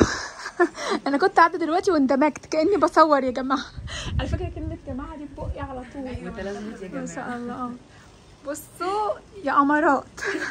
انا كنت قاعده دلوقتي واندمجت كاني بصور يا جماعه على فكره كلمه جماعه دي بقي على طول متلازمة يا ما جماعه شاء الله اه بصوا يا قمرات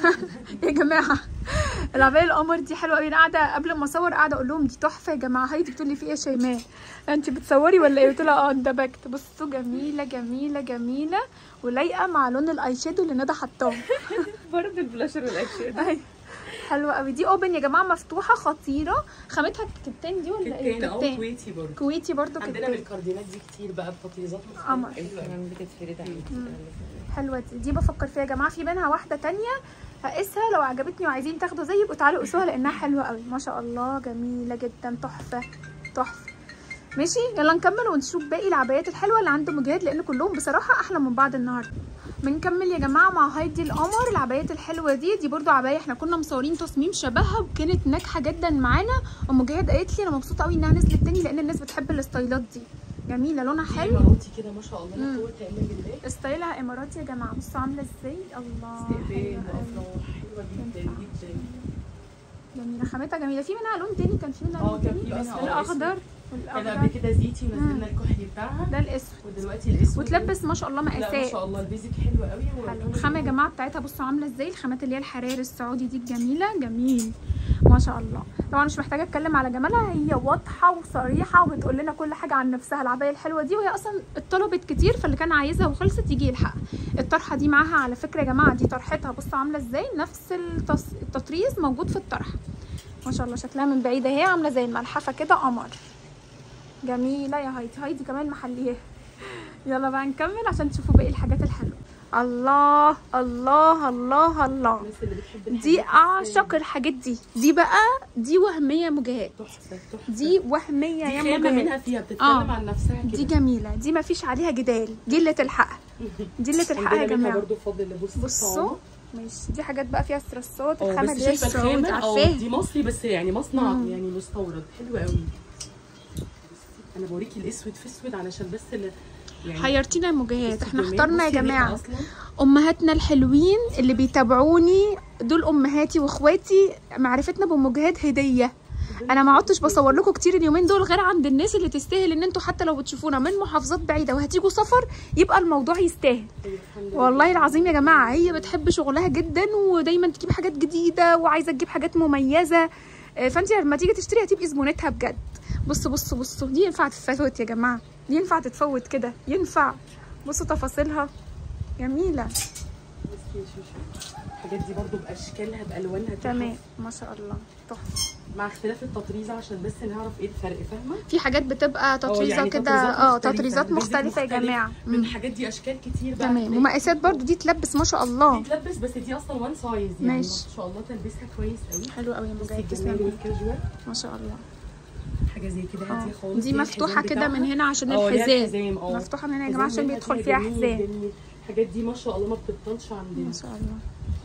يا جماعه العبايه القمر دي حلوه قوي انا قاعده قبل ما اصور قاعده اقول لهم دي تحفه يا جماعه هايدي بتقول لي في ايه يا شيماء انت بتصوري ولا ايه قلت لها اه اندبكت بصوا جميله جميله جميله ولايقه مع لون الاي شادو اللي ندى حطاه برضه البلاشر والاكشن أيوة. حلوه قوي دي اوبن يا جماعه مفتوحه خطيره خامتها كتان دي ولا ايه كتان اه كتان كويتي برضه كويتي برضو عندنا كتان بالكاردينات دي كتير بقى بتطريزات قمر. مختلفة أوي. كمان بتتفرد عليكي حلوه دي دي بفكر فيها يا جماعه في منها واحده تانية هقيسها لو عجبتني وعايزين تاخدوا زي يبقوا تعالوا قيسوها لانها حلوه قوي ما شاء الله جميله جدا تحفه تحفه ماشي يلا نكمل ونشوف باقي العبايات الحلوه اللي عند مجاهد لان كلهم بصراحه احلى من بعض النهارده بنكمل يا جماعه مع هايدي القمر العبايات الحلوه دي دي برضو عبايه احنا كنا مصورين تصميم شبهها وكانت ناجحه جدا معانا ام جهاد قالت لي انا مبسوطه قوي انها نزلت تاني لان الناس بتحب الستايلات دي جميله لونها حلو اماراتي كده ما شاء الله مم. لا قوه الا بالله ستايلها اماراتي يا جماعه بصوا عامله ازاي الله استقبال حلوة قوي. وافراح حلوه جدا تنفع. جدا جميله خامتها جميله في منها لون تاني كان في منها اه لون كان تاني في منها اه الاخضر كان قبل والاخضر كده زيتي ونزلنا الكحلي بتاعها ده الاسود ودلوقتي الاسود وتلبس ما شاء الله لا ما مقاسات شاء الله البيزك حلو قوي حلو الخامه يا جماعه بتاعتها بصوا عامله ازاي الخامات اللي هي الحرير السعودي دي الجميله جميل ما شاء الله طبعا مش محتاجه اتكلم على جمالها هي واضحه وصريحه وبتقول لنا كل حاجه عن نفسها العبايه الحلوه دي وهي اصلا اتطلبت كتير فاللي كان عايزها وخلصت يجي يلحقها الطرحه دي معاها على فكره يا جماعه دي طرحتها بصوا عامله ازاي نفس التص... التطريز موجود في الطرحه ما شاء الله شكلها من بعيد اهي عامله زي الملحفه كده قمر جميله يا هايدي هايدي كمان محليها يلا بقى نكمل عشان تشوفوا باقي الحاجات الحلوه الله الله الله الله الناس اللي بتحب الحاجات دي السيل. اعشق الحاجات دي دي بقى دي وهميه يا مجاهد تحفه تحفه دي وهميه دي يا خامه مجاهد منها فيها بتتكلم آه. عن نفسها كده دي جميله دي ما فيش عليها جدال دي اللي تلحقها دي اللي تلحقها يا عندنا منها جماعه برضه فضل بص بصوا ماشي دي حاجات بقى فيها ستريسات اه الخامه بس اللي هي شايفه السعودي الخامه اه عارفاها دي مصري بس يعني مصنع مم. يعني مستورد حلو قوي انا بوريكي الاسود في اسود علشان بس اللي يعني حيرتينا يا مجاهد بصي احنا الجمال. اخترنا يا بصي الريحة جماعه أصلاً. امهاتنا الحلوين اللي بيتابعوني دول امهاتي واخواتي معرفتنا بام جهاد هديه انا ما عدتش بصور لكم كتير اليومين دول غير عند الناس اللي تستاهل ان انتوا حتى لو بتشوفونا من محافظات بعيده وهتيجوا سفر يبقى الموضوع يستاهل أيوة، الحمد لله. والله العظيم يا جماعه هي بتحب شغلها جدا ودايما تجيب حاجات جديده وعايزه تجيب حاجات مميزه آه، فانت لما تيجي تشتري هتبقي زبونتها بجد بصوا بصوا بصوا دي ينفع تتفوت يا جماعه دي ينفع تتفوت كده ينفع بصوا تفاصيلها جميله بصي يا شوشو الحاجات دي برضو باشكالها بالوانها تحف. تمام ما شاء الله تحفه مع اختلاف التطريزه عشان بس نعرف ايه الفرق فاهمه في حاجات بتبقى تطريزه يعني كده تطريزات اه مختلفة، تطريزات البيزك مختلفه يا مختلف. جماعه من مم. الحاجات دي اشكال كتير بقى تمام ومقاسات برضو دي تلبس ما شاء الله تلبس بس دي اصلا وان سايز يعني ماشي. ما شاء الله تلبسها كويس قوي حلو قوي يا بصي مجاهد الجمال تسلم والكاجوال ما شاء الله حاجه زي كده اه هاديه خالص دي ليها مفتوحه الحزام كده من بتاعها. هنا عشان اه ليها الحزام الحزام اه مفتوحه من هنا يا جماعه عشان حزام بيدخل منها فيها جميل حزام جميل. الحاجات دي ما شاء الله ما بتبطلش عندنا ما شاء الله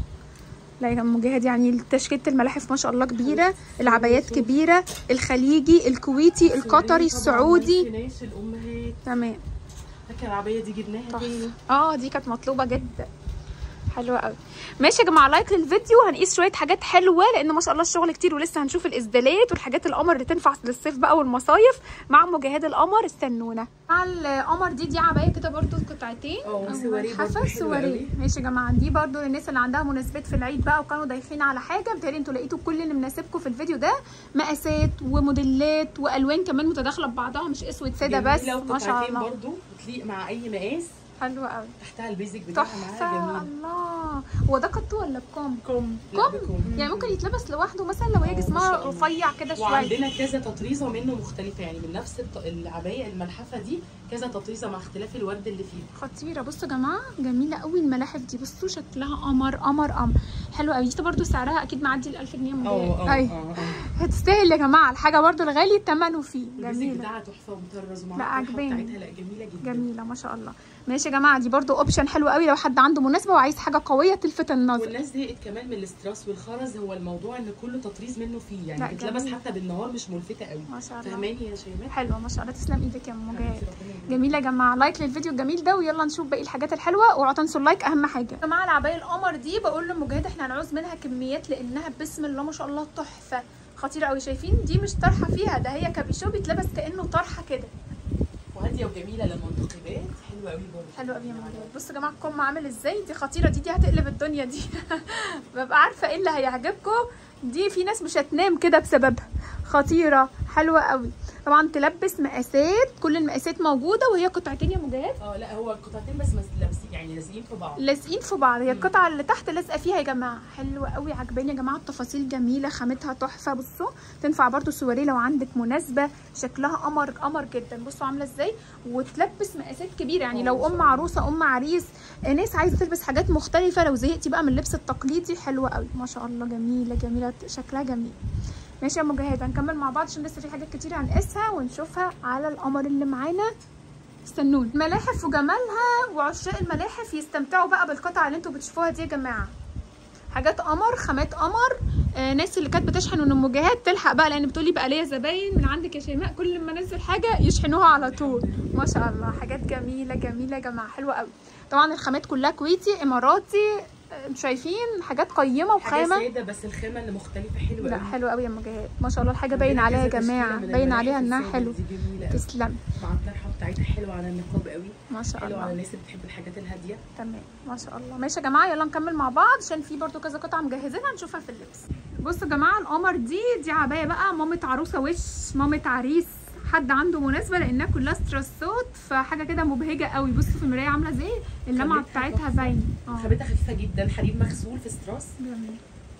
لا يا مجاهد يعني تشكيله الملاحف ما شاء الله كبيره العبايات كبيره الخليجي الكويتي القطري السعودي الناس الامهات تمام فاكره العبايه دي جبناها تحفه تاني اه دي كانت مطلوبه جدا حلوه قوي ماشي يا جماعه لايك للفيديو هنقيس شويه حاجات حلوه لان ما شاء الله الشغل كتير ولسه هنشوف الاسدالات والحاجات القمر اللي تنفع للصيف بقى والمصايف مع مجاهد القمر استنونا مع القمر دي دي عبايه كده برضو قطعتين اه، أو سواريه برضو حفا حلوة سواريه قوي. ماشي يا جماعه دي برضو للناس اللي عندها مناسبات في العيد بقى وكانوا دايخين على حاجه بتهيألي انتوا لقيتوا كل اللي مناسبكم في الفيديو ده مقاسات وموديلات والوان كمان متداخله ببعضها مش اسود ساده بس جميلة ما شاء وقطعتين الله برضو بتليق مع اي مقاس حلوه قوي تحتها البيزك بتاعها تحفه معاها جميل الله هو ده قط ولا بكم كم كم يعني ممكن يتلبس لوحده مثلا لو هي اه، ما جسمها شاء الله. رفيع كده شويه وعندنا كذا تطريزه منه مختلفه يعني من نفس الط- العبايه الملحفه دي كذا تطريزه مع اختلاف الورد اللي فيها خطيره بصوا يا جماعه جميله قوي الملاحف دي بصوا شكلها قمر قمر قمر حلوه قوي دي برضو سعرها اكيد معدي ال 1000 جنيه من اي هتستاهل يا جماعه الحاجه برضو الغالي ثمنه فيه البيزك جميله بتاعها تحفه ومطرز ومع لا، الطرحة عجباني. بتاعتها لا جميله جدا جميله ما شاء الله ماشي يا جماعه دي برضو اوبشن حلو قوي لو حد عنده مناسبه وعايز حاجه قويه تلفت النظر والناس زهقت كمان من الاستراس والخرز هو الموضوع ان كله تطريز منه فيه لا، يعني بتلبس جميل. حتى بالنهار مش ملفته قوي ما شاء الله فهماني يا شيماء حلوه ما شاء الله تسلم ايدك يا ام مجاهد حبيبتي ربنا يبارك. جميله يا جماعه لايك للفيديو الجميل ده ويلا نشوف باقي الحاجات الحلوه اوعوا تنسوا اللايك اهم حاجه يا جماعه العبايه القمر دي بقول لمجاهد احنا هنعوز منها كميات لانها بسم الله ما شاء الله تحفه خطيره قوي شايفين دي مش طرحه فيها ده هي كابيشو بيتلبس كانه طرحه كده وهاديه وجميله للمنتقبات حلوه قوي برضه حلو قوي يا مجاهد بصوا يا جماعه الكم عامل ازاي دي خطيره دي دي هتقلب الدنيا دي ببقى عارفه ايه اللي هيعجبكم دي في ناس مش هتنام كده بسببها خطيره حلوه قوي طبعا تلبس مقاسات كل المقاسات موجوده وهي قطعتين يا مجاهد اه لا هو القطعتين بس مس- لابسين يعني لازقين في بعض لازقين في بعض هي القطعه اللي تحت لازقه فيها يا جماعه حلوه قوي عجباني يا جماعه التفاصيل جميله خامتها تحفه بصوا تنفع برضو سواريه لو عندك مناسبه شكلها قمر قمر جدا بصوا عامله ازاي وتلبس مقاسات كبيره يعني اه، لو ما شاء ام الله. عروسه ام عريس ناس عايزه تلبس حاجات مختلفه لو زهقتي بقى من اللبس التقليدي حلوه قوي ما شاء الله جميله جميله شكلها جميل ماشي يا مجاهد هنكمل مع بعض عشان لسه في حاجات كتير هنقيسها ونشوفها على القمر اللي معانا استنوني ملاحف وجمالها وعشاق الملاحف يستمتعوا بقى بالقطع اللي انتوا بتشوفوها دي يا جماعه حاجات قمر خامات قمر آه ناس اللي كانت بتشحن من امهات تلحق بقى لان بتقولي بقى ليا زباين من عندك يا شيماء كل ما انزل حاجه يشحنوها على طول ما شاء الله حاجات جميله جميله يا جماعه حلوه قوي طبعا الخامات كلها كويتي اماراتي آه، انتوا شايفين حاجات قيمه حاجه وخامه ساده بس الخامه اللي مختلفه حلوه لا قوي حلوه قوي يا مجاهد ما شاء الله الحاجه باين عليها يا جماعه باين عليها انها حلوه دي جميله قوي. تسلم مع الطرحه بتاعتها حلوه على النقاب قوي ما شاء حلوه على الله الناس اللي بتحب الحاجات الهاديه تمام ما شاء الله ماشي يا جماعه يلا نكمل مع بعض عشان في برضو كذا قطعه مجهزينها نشوفها في اللبس بصوا يا جماعه القمر دي دي عبايه بقى مامة عروسه وش مامة عريس حد عنده مناسبه لانها كلها ستريسات فحاجه كده مبهجه قوي بصوا في المرايه عامله ازاي اللمعه خامتها بتاعتها تحفة. باينه اه خامتها خفيفه جدا حرير مغسول في ستراس جميل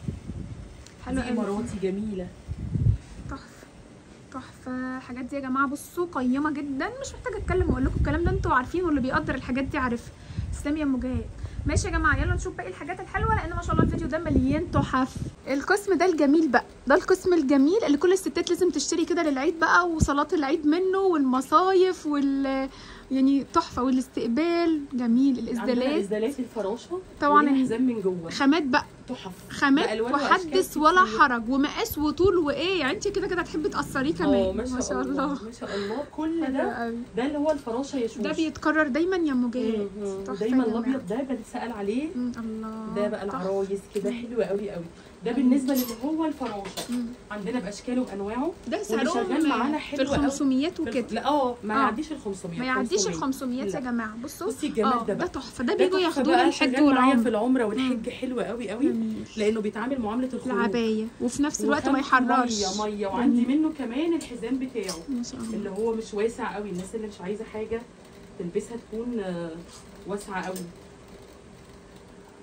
دي حلو قوي اماراتي جميله تحفه تحفه الحاجات دي يا جماعه بصوا قيمه جدا مش محتاجه اتكلم واقول لكم الكلام ده انتوا عارفين واللي بيقدر الحاجات دي عارفها تسلمي يا ام مجاهد ماشي يا جماعه يلا نشوف باقي الحاجات الحلوه لان ما شاء الله الفيديو ده مليان تحف القسم ده الجميل بقى ده القسم الجميل اللي كل الستات لازم تشتري كده للعيد بقى وصلاه العيد منه والمصايف وال يعني تحفه والاستقبال جميل عندنا الاسدالات الازدالات الفراشه طبعاً وليها حزام من جوه خامات بقى تحف خامات بألوان وحدث وأشكال ولا كتير. حرج ومقاس وطول وايه يعني انت كده كده هتحبي تقصريه اه كمان ما شاء, الله ما شاء الله كل حلو ده قوي ده اللي هو الفراشه يا شوش ده بيتكرر دايما يا مجاهد مم. تحفة دايما يا جماعة. الابيض ده بنسال عليه مم، الله ده بقى تحفة. العرايس كده حلو قوي قوي ده بالنسبه للي هو الفراشه مم. عندنا باشكاله وانواعه ده واللي شغال سعرهم معانا في حلو ال قوي. 500 في الف- وكده لا اه ما آه. يعديش ال 500 ما يعديش ال 500 500 يا لا. جماعه بصوا بصي الجمال آه، ده ده بقى تحفه ده ده بيجوا تحفة ياخدوه بقى للحج شغال معايا في والعمر العمره والحج حلو قوي قوي جميل. لانه بيتعامل معامله الخروج العبايه وفي نفس الوقت ما وخامته يحررش ميه ميه وعندي منه كمان الحزام بتاعه ما شاء اللي الله هو مش واسع قوي الناس اللي مش عايزه حاجه تلبسها تكون آه، واسعه قوي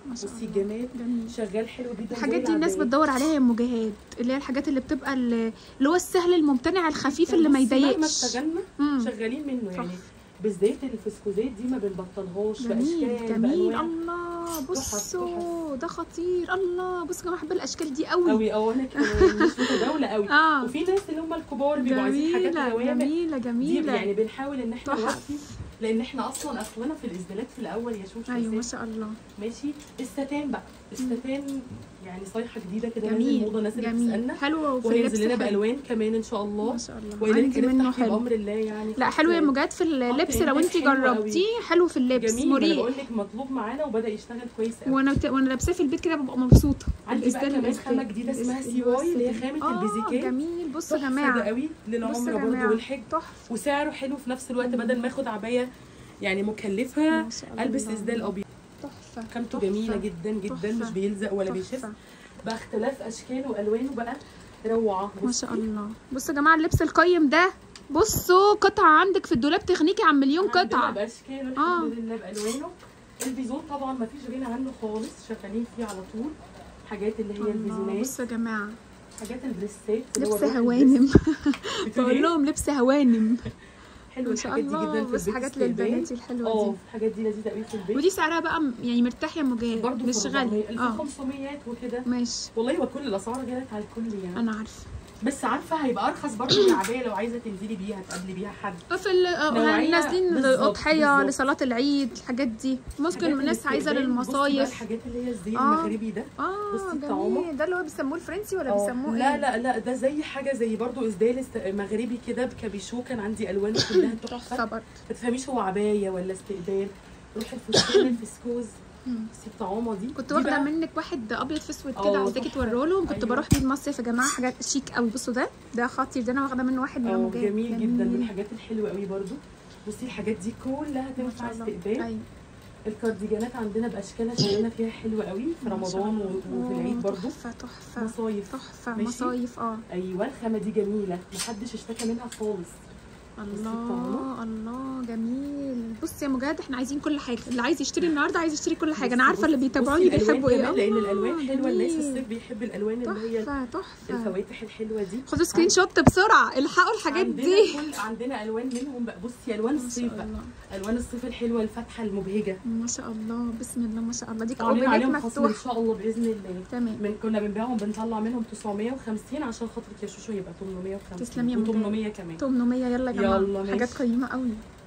ما شاء بصي الله. الجمال جميل شغال حلو جدا زي الحاجات دي الناس العباية. بتدور عليها يا ام جهاد اللي هي الحاجات اللي بتبقى ال- اللي هو السهل الممتنع الخفيف اللي ما بصي مهما يضايقش اشتغلنا مم. شغالين منه يعني تحفة. بالذات الفسكوزات دي ما بنبطلهاش جميل باشكال جميل بألوان. الله تحف، بصوا ده خطير الله بصوا يا جماعه بحب الاشكال دي قوي قوي اه انا كمان مش متداوله قوي اه وفي ناس اللي هم الكبار بيبقوا عايزين حاجات جميله غوامق جميله دي جميله يعني بنحاول ان احنا تحف. نوفي لان احنا اصلا اخوانا في الازدالات في الاول يا شوش ايوه ما بس شاء الله ماشي الستان بقى الستان يعني صيحه جديده كده نازل جميل موضه ناس اللي جميل بتسالنا حلو وفي اللبس وهينزل لنا حلو. بالوان كمان ان شاء الله ما شاء الله وإليك عندي منه نفتح حلو بامر الله يعني لا حلو يا مجاد في اللبس لو انت حلو قوي. جربتيه حلو في اللبس جميل ما انا مريح بقول لك مطلوب معانا وبدا يشتغل كويس قوي وانا بت... وانا لابساه في البيت كده ببقى مبسوطه عندي بقى الإسدال- كمان الإسدال. خامه جديده اسمها الإسدال. سي واي اللي هي خامه اه البيزيكات جميل بصوا يا تحفة جماعه ده قوي بصوا للعمر يا برضه جماعه والحج تحفه وسعره حلو في نفس الوقت بدل ما اخد عبايه يعني مكلفه ما شاء الله. البس اسدال ابيض تحفه خامته تحفة. جميله جدا جدا تحفة. مش بيلزق ولا بيشف تحفة. باختلاف اشكاله والوانه بقى روعه ما بصي. شاء الله بصوا يا جماعه اللبس القيم ده بصوا قطعه عندك في الدولاب تغنيكي عن مليون عندنا قطعه باشكاله آه. الحمد لله بالوانه البيزون طبعا ما فيش غنى عنه خالص شغالين فيه على طول حاجات اللي هي الله البيزونات بصوا يا جماعه حاجات البريسات اللي هو لبس الروح هوانم البريس. بتقولي بقول إيه؟ لهم لبس هوانم حلو ما شاء الحاجات دي الله جدا في بس البيت حاجات استقبال. للبنات الحلوه اه دي الحاجات دي لذيذه قوي في البيت ودي سعرها بقى م- يعني مرتاح يا مجاهد برضه مش غالي اه 1500 وكده ماشي والله وكل الاسعار غلت على الكل يعني انا عارفه بس عارفه هيبقى ارخص برضه من العبايه لو عايزه تنزلي بيها تقابلي بيها حد في ال- آه، نوعية نازلين بالظبط، للأضحية بالظبط. لصلاة العيد الحاجات دي ممكن حاجات الناس عايزة الاستقبال. بصي بقى للمصايف الحاجات اللي هي الزي آه. المغربي ده اه بصي الطعامة. جميل ده اللي هو بيسموه الفرنسي ولا آه، بيسموه لا ايه؟ لا لا ده زي حاجه زي برضه اسدال است- مغربي كده بكابيشو كان عندي الوان كلها تحفة تحفه برضه ما تفهميش هو عبايه ولا استقبال روح الفستان الفسكوز مم. بصي الطعامه دي كنت دي واخدة بقى- منك واحد أبيض في أسود آه، كده عاوزاكي تحفة. توريه لهم كنت أيوة. بروح بيه المصيف يا جماعة حاجات شيك قوي بصوا ده ده خطير ده أنا واخدة منه واحد يا اه مجاهد جميل جدا من الحاجات الحلوه قوي برضو بصي الحاجات دي كلها ما تنفع شاء الله استقبال أيوة الكارديجانات عندنا باشكالها شغلنا فيها حلوه قوي في ما شاء رمضان الله. و- وفي العيد أوه، برضو تحفة تحفة مصايف تحفة ماشي؟ مصايف اه ايوه الخامه دي جميله محدش اشتكى منها خالص الله الله جميل بصي يا مجاهد احنا عايزين كل حاجه اللي عايز يشتري النهارده عايز يشتري كل حاجه انا بصي- عارفه اللي بصي بيتابعوني الألوان بيحبوا ايه كمان، لان الله، الالوان حلوه الناس جميل. الصيف بيحب الالوان اللي هي تحفه تحفه الفواتح الحلوه دي خدوا سكرين شوت بسرعه الحقوا الحاجات عندنا دي كل عندنا الوان منهم بقى بصي الوان ما شاء الصيف بقى الله الوان الصيف الحلوه الفاتحه المبهجه ما شاء الله بسم الله ما شاء الله دي وعاملين كوبينات عليهم خصم ان مفتوح شاء الله باذن الله تمام من كنا بنبيعهم بنطلع منهم 950 عشان خاطرك يا شوشو يبقى 850 تسلمي يا مجاهد. و800 كمان 800 يلا يا جماعه يلا، ماشي. حاجات قيمه قوي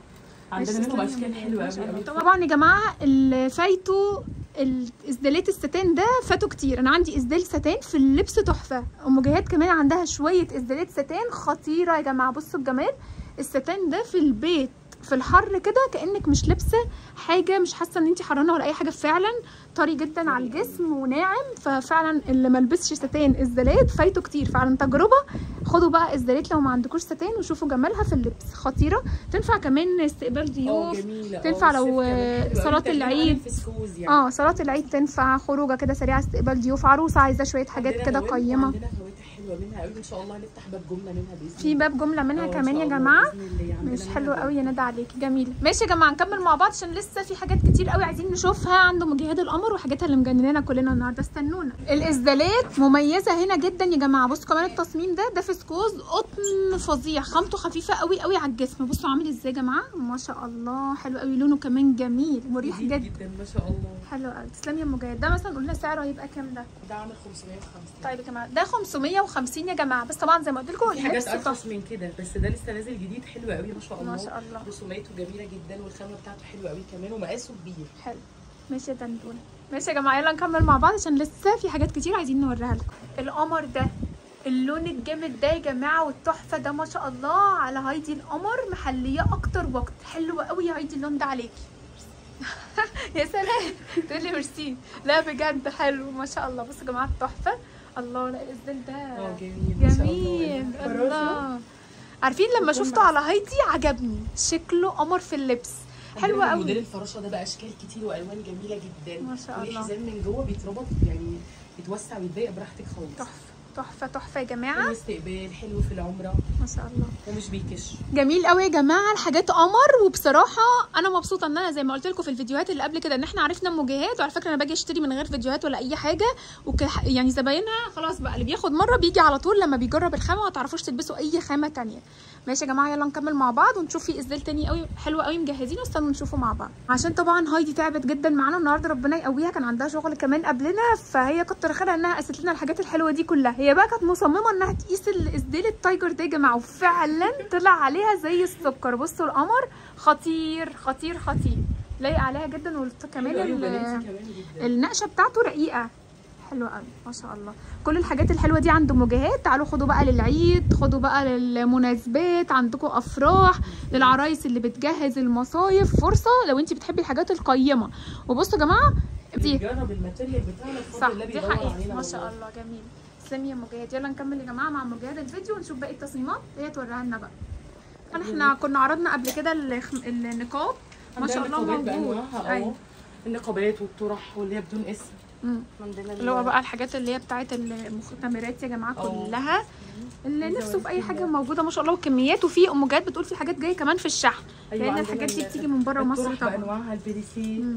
عندنا ماشي، منهم تسلمي يا اشكال مجاهد، حلوه ما شاء قوي الله. قوي طبعا يا جماعه اللي فايتوا الازدالات الستان ده فاتوا كتير انا عندي ازدال ستان في اللبس تحفه ام جهاد كمان عندها شويه ازدالات ستان خطيره يا جماعه بصوا الجمال الستان ده في البيت في الحر كده كانك مش لابسه حاجه مش حاسه ان انت حرانه ولا اي حاجه فعلا طري جدا على الجسم وناعم ففعلا اللي ما لبسش ستان ازدالات فايته كتير فعلا تجربه خدوا بقى ازدالات لو ما عندكوش ستان وشوفوا جمالها في اللبس خطيره تنفع كمان استقبال اه ضيوف جميله اه، تنفع لو، والصيف كمان حلو قوي. صلاة تقريباً العيد. في السكوز يعني اه صلاة العيد تنفع خروجه كده سريعه استقبال ضيوف عروسه عايزه شويه حاجات عندنا كده نوافذ قيمه وعندنا فواتح حلوه منها قوي ان شاء الله هنفتح باب جمله منها باذن في الله باب جمله منها اه، إن كمان شاء يا الله جماعه بإذن الله. عندنا مش منها حلو باب. قوي يا ندى عليكي جميل ماشي يا جماعه نكمل مع بعض عشان لسه في حاجات كتير قوي عايزين نشوفها عند مجاهد القمر وحاجاتها اللي مجننانا كلنا النهارده استنونا الاسدالات مميزه هنا جدا يا جماعه بصوا كمان التصميم ده ده فسكوز قطن فظيع خامته خفيفه قوي قوي على الجسم بصوا عامل ازاي يا جماعه ما شاء الله حلو قوي لونه كمان جميل مريح جديد جدا جدا ما شاء الله حلو قوي تسلمي يا مجاهد ده مثلا قلنا سعره هيبقى كام ده ده عامل 550 طيب يا جماعه ده 550 يا جماعه بس طبعا زي ما قلت لكم في حاجات اللبس ارخص تحفه من كده بس ده لسه نازل جديد حلو قوي ما شاء الله ما شاء الله رسوماته جميله جدا والخامه بتاعته حلوه قوي كمان ومقاسه كبير حلو ماشي يا دندون ماشي يا جماعه يلا نكمل مع بعض عشان لسه في حاجات كتير عايزين نوريها لكم القمر ده اللون الجامد ده يا جماعه والتحفه ده ما شاء الله على هايدي القمر محليه اكتر وقت حلو قوي يا هايدي اللون ده عليكي يا سلام تقولي ميرسي لا بجد حلو ما شاء الله بصوا يا جماعه التحفه الله لا الازدال ده اه جميل ما شاء الله جميل فراشة. الله عارفين لما وكل شفته على هايدي عجبني شكله قمر في اللبس حلو عندنا قوي موديل الفراشه ده بقى اشكال كتير والوان جميله جدا ما شاء وليه الله. حزام من جوه بيتربط يعني يتوسع ويتضايق براحتك خالص تحفه تحفه تحفه يا جماعه واستقبال حلو في العمره ما شاء الله ومش بيكش جميل قوي يا جماعه الحاجات قمر وبصراحه انا مبسوطه ان انا زي ما قلت لكم في الفيديوهات اللي قبل كده ان احنا عرفنا ام جهاد وعلى فكره انا باجي اشتري من غير فيديوهات ولا اي حاجه وك يعني زباينها خلاص بقى اللي بياخد مره بيجي على طول لما بيجرب الخامه ما تعرفوش تلبسوا اي خامه تانية ماشي يا جماعه يلا نكمل مع بعض ونشوف في ازاي تاني قوي حلو قوي مجهزينه استنوا نشوفه مع بعض عشان طبعا هايدي تعبت جدا معانا النهارده ربنا يقويها كان عندها شغل كمان قبلنا فهي كتر خيرها انها قست لنا الحاجات الحلوه دي كلها هي بقى كانت مصممه انها تقيس الاسديل التايجر ده يا جماعه وفعلا طلع عليها زي السكر بصوا القمر خطير خطير خطير لايق عليها جدا وكمان حلو قوي ال- وبناتي كمان جدا النقشه بتاعته رقيقه حلوه قوي ما شاء الله كل الحاجات الحلوه دي عند ام جهاد تعالوا خدوا بقى للعيد خدوا بقى للمناسبات عندكم افراح للعرايس اللي بتجهز المصايف فرصه لو انت بتحبي الحاجات القيمه وبصوا يا جماعه دي بنجرب الماتيريال بتاعنا بفضل صح الله دي بيدور حقيقة علينا ما شاء والله. الله جميل تسلمي يا ام جهاد يلا نكمل يا جماعه مع ام جهاد الفيديو ونشوف باقي التصميمات هي توريها لنا بقى احنا كنا عرضنا قبل كده الخ- النقاب ما شاء الله عندنا موجود نقابات بأنواعها، ايوه اه النقابات والطرح واللي هي بدون اسم مم. عندنا اللي هو بقى الحاجات اللي هي بتاعت المختمرات يا جماعه اه. كلها اللي عايزة نفسه في اي أوريكي حاجه ده. موجوده ما شاء الله وكميات وفي ام جهاد بتقول في حاجات جايه كمان في الشحن أيوة، لان عندنا الحاجات دي ال- بتيجي من بره مصر الطرح طبعا بانواعها البريسيه مم.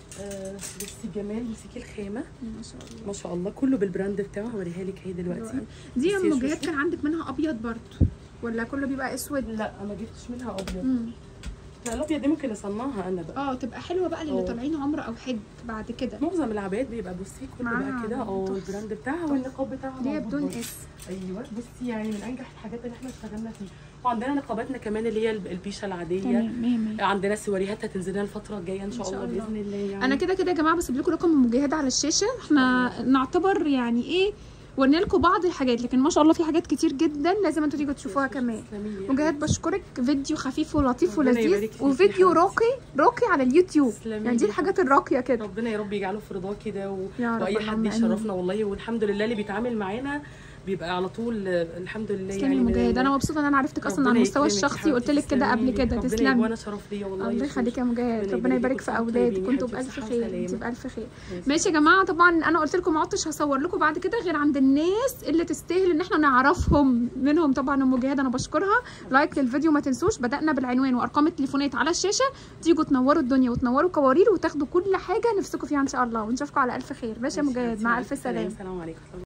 آه بصي الجمال بصي الخامه ما شاء الله ما شاء الله كله بالبراند بتاعه هوريها لك اهي دلوقتي دي يا بصي يا ام جهاد شوشو. كان عندك منها ابيض برضه ولا كله بيبقى اسود لا ما جبتش منها ابيض مم. لا الابيض دي ممكن اصنعها انا بقى اه تبقى حلوه بقى للي اه. طالعين عمره او حج بعد كده معظم العبايات بيبقى بصي كله معاها بقى كده اه تحفة. البراند بتاعها والنقاب بتاعها دي موجود بدون برضه. اس ايوه بصي يعني من انجح الحاجات اللي احنا اشتغلنا فيها وعندنا نقاباتنا كمان اللي هي البيشه العاديه تمام مية مية. عندنا سواريهات هتنزل لنا الفتره الجايه ان شاء, إن شاء الله الله. باذن الله يعني انا كده كده يا جماعه بسيب لكم رقم مجاهد على الشاشه احنا نعتبر يعني ايه ورنا لكم بعض الحاجات لكن ما شاء الله في حاجات كتير جدا لازم انتوا تيجوا تشوفوها كمان تسلمي لي يا مجاهد حبيبتي. بشكرك فيديو خفيف ولطيف ربنا ولذيذ يبارك فيكي يا وفيديو حبيبتي. راقي راقي على اليوتيوب تسلمي يعني دي لي. الحاجات الراقيه كده ربنا يا رب يجعله في رضاه كده و... يا رب واي حد اللهم آمين. يشرفنا والله والحمد لله اللي بيتعامل معانا بيبقى على طول آه، الحمد لله تسلمي يا من- مجاهد انا مبسوطه ان انا عرفتك اصلا على ربنا المستوى يكرمك يا الشخصي وقلت لك حبيبتي، كده قبل تسلمي لي. كده ربنا تسلمي يبقى انا شرف ليا والله الله يا يخليك يا شوشو. مجاهد ربنا ربنا يبارك يبارك فيك في وانتم طيبين اولادك يا وانتوا حبيبتي، بالف صحة خير وسلامة. انتوا بالف خير ماشي. ماشي يا جماعه طبعا انا قلت لكم ما عدتش هصور لكم بعد كده غير عند الناس اللي تستاهل ان احنا نعرفهم منهم طبعا ام جهاد انا بشكرها لايك للفيديو ما تنسوش بدانا بالعنوان وارقام التليفونات على الشاشه تيجوا تنوروا الدنيا وتنوروا كوارير وتاخدوا كل حاجه نفسكم فيها ان شاء الله ونشوفكم على الف خير ماشي يا ماشي مجاهد حبيبتي، مع مع الف سلامه السلام عليكم